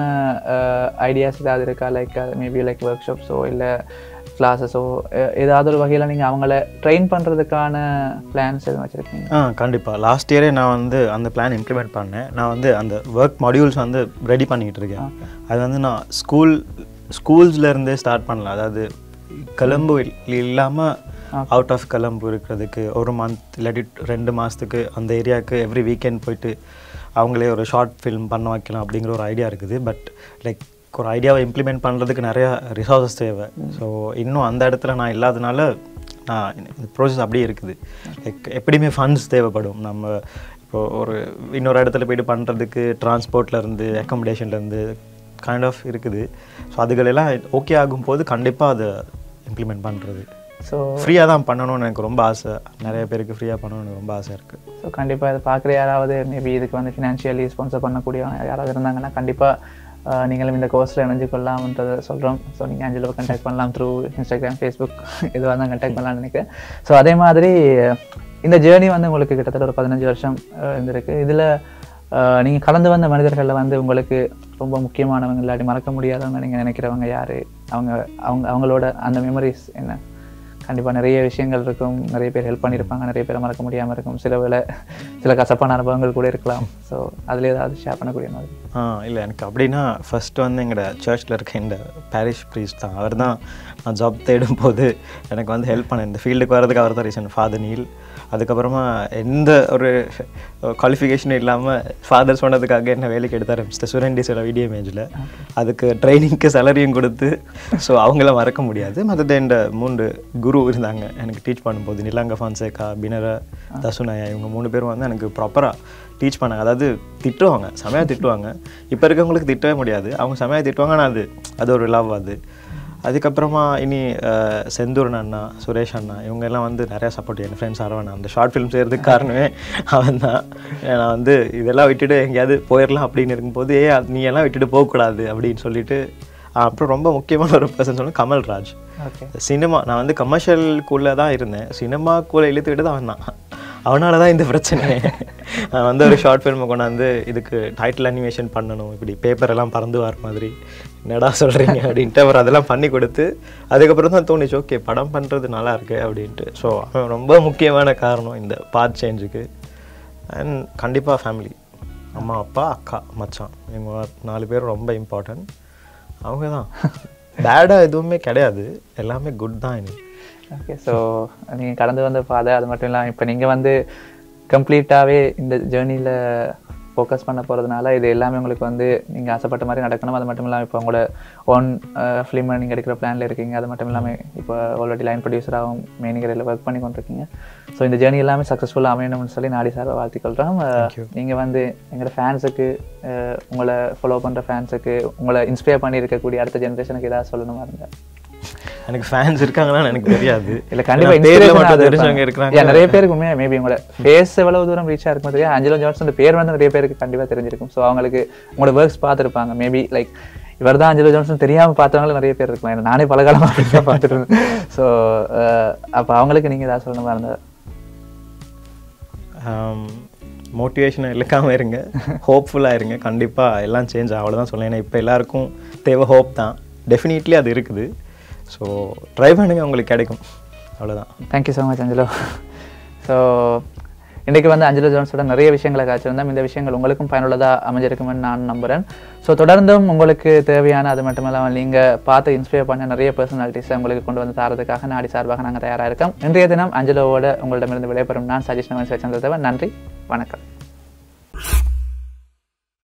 ஐடியாஸ் ஏதாவது இருக்கா லைக் மேபி லைக் ஒர்க் ஷாப்ஸோ இல்லை கிளாஸஸோ ஏதாவது ஒரு வகையில் நீங்கள் அவங்கள ட்ரெயின் பண்ணுறதுக்கான பிளான்ஸ் எதுவும் வச்சுருக்கீங்க ஆ கண்டிப்பாக லாஸ்ட் இயரே நான் வந்து அந்த பிளான் இம்ப்ளிமெண்ட் பண்ணேன் நான் வந்து அந்த ஒர்க் மாடியூல்ஸ் வந்து ரெடி பண்ணிக்கிட்டு இருக்கேன் அது வந்து நான் ஸ்கூல் ஸ்கூல்ஸ்லேருந்தே ஸ்டார்ட் பண்ணலாம் அதாவது கலம்பு இல்லாமல் அவுட் ஆஃப் கலம்பு இருக்கிறதுக்கு ஒரு மந்த் இல்லாட்டி ரெண்டு மாதத்துக்கு அந்த ஏரியாவுக்கு எவ்ரி வீக்கெண்ட் போயிட்டு அவங்களே ஒரு ஷார்ட் ஃபிலிம் பண்ண வைக்கலாம் அப்படிங்கிற ஒரு ஐடியா இருக்குது பட் லைக் ஒரு ஐடியாவை இம்ப்ளிமெண்ட் பண்ணுறதுக்கு நிறையா ரிசோர்ஸஸ் தேவை ஸோ இன்னும் அந்த இடத்துல நான் இல்லாதனால நான் இந்த ப்ரோசஸ் அப்படியே இருக்குது லைக் எப்படியுமே ஃபண்ட்ஸ் தேவைப்படும் நம்ம இப்போ ஒரு இன்னொரு இடத்துல போயிட்டு பண்ணுறதுக்கு டிரான்ஸ்போர்ட்லேருந்து அக்காமடேஷன்லேருந்து கைண்ட் ஆஃப் இருக்குது ஸோ அதுகளெல்லாம் ஓகே ஆகும்போது கண்டிப்பாக அதை இம்ப்ளிமெண்ட் பண்ணுறது ஸோ ஃப்ரீயாக தான் பண்ணணும்னு எனக்கு ரொம்ப ஆசை நிறைய பேருக்கு ஃப்ரீயாக பண்ணணும்னு எனக்கு ரொம்ப ஆசை இருக்குது ஸோ கண்டிப்பாக இதை பார்க்குற யாராவது மேபி இதுக்கு வந்து ஃபினான்ஷியலி ஸ்பான்சர் பண்ணக்கூடிய யாராவது இருந்தாங்கன்னா கண்டிப்பாக நீங்களும் இந்த கோர்ஸில் இணைஞ்சு கொள்ளலாம்ன்றதை சொல்கிறோம் ஸோ நீங்கள் அஞ்சலவை கண்டாக்ட் பண்ணலாம் த்ரூ இன்ஸ்டாகிராம் ஃபேஸ்புக் எதுவாக இருந்தால் கண்டாக்ட் பண்ணலாம்னு நினைக்கிறேன் ஸோ அதே மாதிரி இந்த ஜேர்னி வந்து உங்களுக்கு கிட்டத்தட்ட ஒரு பதினஞ்சு வருஷம் அஹ், இருந்திருக்கு இதில் நீங்கள் கடந்து வந்த மனிதர்களில் வந்து உங்களுக்கு ரொம்ப முக்கியமானவங்க இல்லாட்டி மறக்க முடியாதவங்க நீங்கள் நினைக்கிறவங்க யார் அவங்க அவங்க அவங்களோட அந்த மெமரிஸ் என்ன கண்டிப்பாக நிறைய விஷயங்கள் இருக்கும் நிறைய பேர் ஹெல்ப் பண்ணியிருப்பாங்க நிறைய பேரை மறக்க முடியாமல் இருக்கும் சில வேளை சில கசப்பான அனுபவங்கள் கூட இருக்கலாம் ஸோ அதில் ஏதாவது ஷேர் பண்ணக்கூடிய மாதிரி ஆ இல்லை எனக்கு அப்படின்னா ஃபர்ஸ்ட் வந்து எங்களோட சர்ச்சில் இருக்க இந்த பாரிஷ் ப்ரீஸ்ட் தான் அவர் தான் நான் ஜாப் தேடும் போது எனக்கு வந்து ஹெல்ப் பண்ண இந்த ஃபீல்டுக்கு வரதுக்கு அவர் தான் ரீசன் ஃபாதர் நீல் அதுக்கப்புறமா எந்த ஒரு குவாலிஃபிகேஷனும் இல்லாமல் ஃபாதர் சொன்னதுக்காக என்ன வேலைக்கு எடுத்தார் மிஸ்டர் சுரண்டி சில வீடியோ இமேஜில் அதுக்கு ட்ரைனிங்க்கு சேலரியும் கொடுத்து ஸோ அவங்கள மறக்க முடியாது மற்றது இந்த மூன்று குரு இருந்தாங்க எனக்கு டீச் பண்ணும்போது நிலாங்க ஃபான்சேகா பினர தசுநாயா இவங்க மூணு பேரும் வந்து எனக்கு ப்ராப்பராக டீச் பண்ணாங்க அதாவது திட்டுவாங்க செமையாக திட்டுவாங்க இப்போ இருக்கவங்களுக்கு திட்டவே முடியாது அவங்க செமையாக திட்டுவாங்க ஆனால் அது அது ஒரு லவ் அது அதுக்கப்புறமா இனி அஹ், செந்தூரன் அண்ணா சுரேஷ் அண்ணா இவங்க எல்லாம் வந்து நிறையா சப்போர்ட் என் ஃப்ரெண்ட்ஸ் அரவணா அந்த ஷார்ட் ஃபிலிம் செய்கிறதுக்கு காரணமே அவன் தான் நான் வந்து இதெல்லாம் விட்டுட்டு எங்கேயாவது போயிடலாம் அப்படின்னு இருக்கும்போது ஏ நீ எல்லாம் விட்டுட்டு போகக்கூடாது அப்படின்னு சொல்லிட்டு அப்புறம் ரொம்ப முக்கியமான ஒரு பர்சன் சொன்னால் கமல்ராஜ் ஓகே சினிமா நான் வந்து கமர்ஷியலுக்குள்ளே தான் இருந்தேன் சினிமாக்குள்ளே இழுத்துக்கிட்டு தான் அவன் தான் அவனால தான் இந்த பிரச்சனை நான் வந்து ஒரு ஷார்ட் ஃபில்மை கொண்டாந்து இதுக்கு டைட்டில் அனிமேஷன் பண்ணணும் இப்படி பேப்பர் எல்லாம் பறந்து வர மாதிரி என்னடா சொல்கிறீங்க அப்படின்ட்டு அவர் அதெல்லாம் பண்ணி கொடுத்து அதுக்கப்புறம் தான் தோணுச்சு ஓகே படம் பண்ணுறது நல்லா இருக்கு அப்படின்ட்டு ஸோ அவன் ரொம்ப முக்கியமான காரணம் இந்த பார்ட் சேஞ்சுக்கு அண்ட் கண்டிப்பாக ஃபேமிலி அம்மா அப்பா அக்கா மச்சான் இவங்க நாலு பேர் ரொம்ப இம்பார்ட்டன்ட் அவங்க தான் பேடாக எதுவுமே கிடையாது எல்லாமே குட் தான் இனி ஓகே ஸோ நீங்கள் கடந்து வந்த பாதை அது மட்டும் இல்லாமல் இப்போ நீங்கள் வந்து கம்ப்ளீட்டாகவே இந்த ஜேர்னியில் ஃபோக்கஸ் பண்ண போகிறதுனால இது எல்லாமே உங்களுக்கு வந்து நீங்கள் ஆசைப்பட்ட மாதிரி நடக்கணும் அது மட்டும் இல்லாமல் இப்போ உங்களோட ஓன் ஃபிலிமை நீங்கள் எடுக்கிற பிளானில் இருக்கீங்க அது மட்டும் இல்லாமல் இப்போ ஆல்ரெடி லைன் ப்ரொடியூசராகவும் மெயினிகரில் ஒர்க் பண்ணி கொண்டிருக்கீங்க ஸோ இந்த ஜேர்னி எல்லாமே சக்ஸஸ்ஃபுல்லாக அமையணும்னு சொல்லி நாடி சார் வாழ்த்துக்கொள்கிறோம் நீங்கள் வந்து எங்களோட ஃபேன்ஸுக்கு உங்களை ஃபாலோ பண்ணுற ஃபேன்ஸுக்கு உங்களை இன்ஸ்பயர் பண்ணி இருக்கக்கூடிய அடுத்த ஜென்ரேஷனுக்கு ஏதாவது சொல்லணுமா இருந்தால் எனக்கு ஃபேன்ஸ் இருக்காங்களான்னு எனக்கு தெரியாது இல்ல கண்டிப்பா ஏன்னா பேர்ல inspiration மட்டும் அது தெரிஞ்சவங்க இருப்பாங்க. இருக்கிறாங்க Yeah, நிறைய பேருக்கு உண்மையா மேபி உங்களோட ஃபேஸ் எவ்வளவு தூரம் ரீச் ஆயிருக்கும் தெரியும் அஞ்சலோ ஜான்சன் பேர் வந்து நிறைய பேருக்கு கண்டிப்பா தெரிஞ்சிருக்கும் ஸோ அவங்களுக்கு உங்களோட ஒர்க்ஸ் பார்த்துருப்பாங்க மேபி லைக் இவர் தான் அஞ்சலோ ஜான்சன் தெரியாம பார்த்தவங்களும் நிறைய பேர் இருக்கலாம் ஏன்னா நானே பல காலமா அப்படிதான் பார்த்துட்டு இருந்தேன் ஸோ அப்போ அவங்களுக்கு நீங்க ஏதாவது சொல்லணுமா இருந்தா மோட்டிவேஷனை இழுக்காம இருங்க ஹோப்ஃபுல்லாக இருங்க கண்டிப்பாக எல்லாம் சேஞ்ச் அவ்வளோதான் சொல்லேன் ஏன்னா இப்போ எல்லாருக்கும் தேவை ஹோப் தான் டெஃபினெட்லி அது இருக்குது ஸோ ட்ரை பண்ணுங்க உங்களுக்கு கிடைக்கும் அவ்வளோதான் thank you so much Angelo so இன்றைக்கு வந்து அஞ்சலோ ஜோன்ஸோட நிறைய விஷயங்களை காய்ச்சிருந்தோம் இந்த விஷயங்கள் உங்களுக்கும் பயனுள்ளதாக அமைஞ்சிருக்குமென்னு நான் நம்புகிறேன் ஸோ தொடர்ந்தும் உங்களுக்கு தேவையான அது மட்டும் இல்லாமல் நீங்கள் பார்த்து இன்ஸ்பயர் பண்ண நிறைய பர்சனாலிட்டிஸை உங்களுக்கு கொண்டு வந்து தரதுக்காக நாடி சார்பாக நாங்கள் தயாராக இருக்கோம் இன்றைய தினம் அஞ்சலோவோட உங்களிடமிருந்து விடைபெறும் நான் சஜிஷ் நவன் சேச்சந்திரதேவன் நன்றி வணக்கம்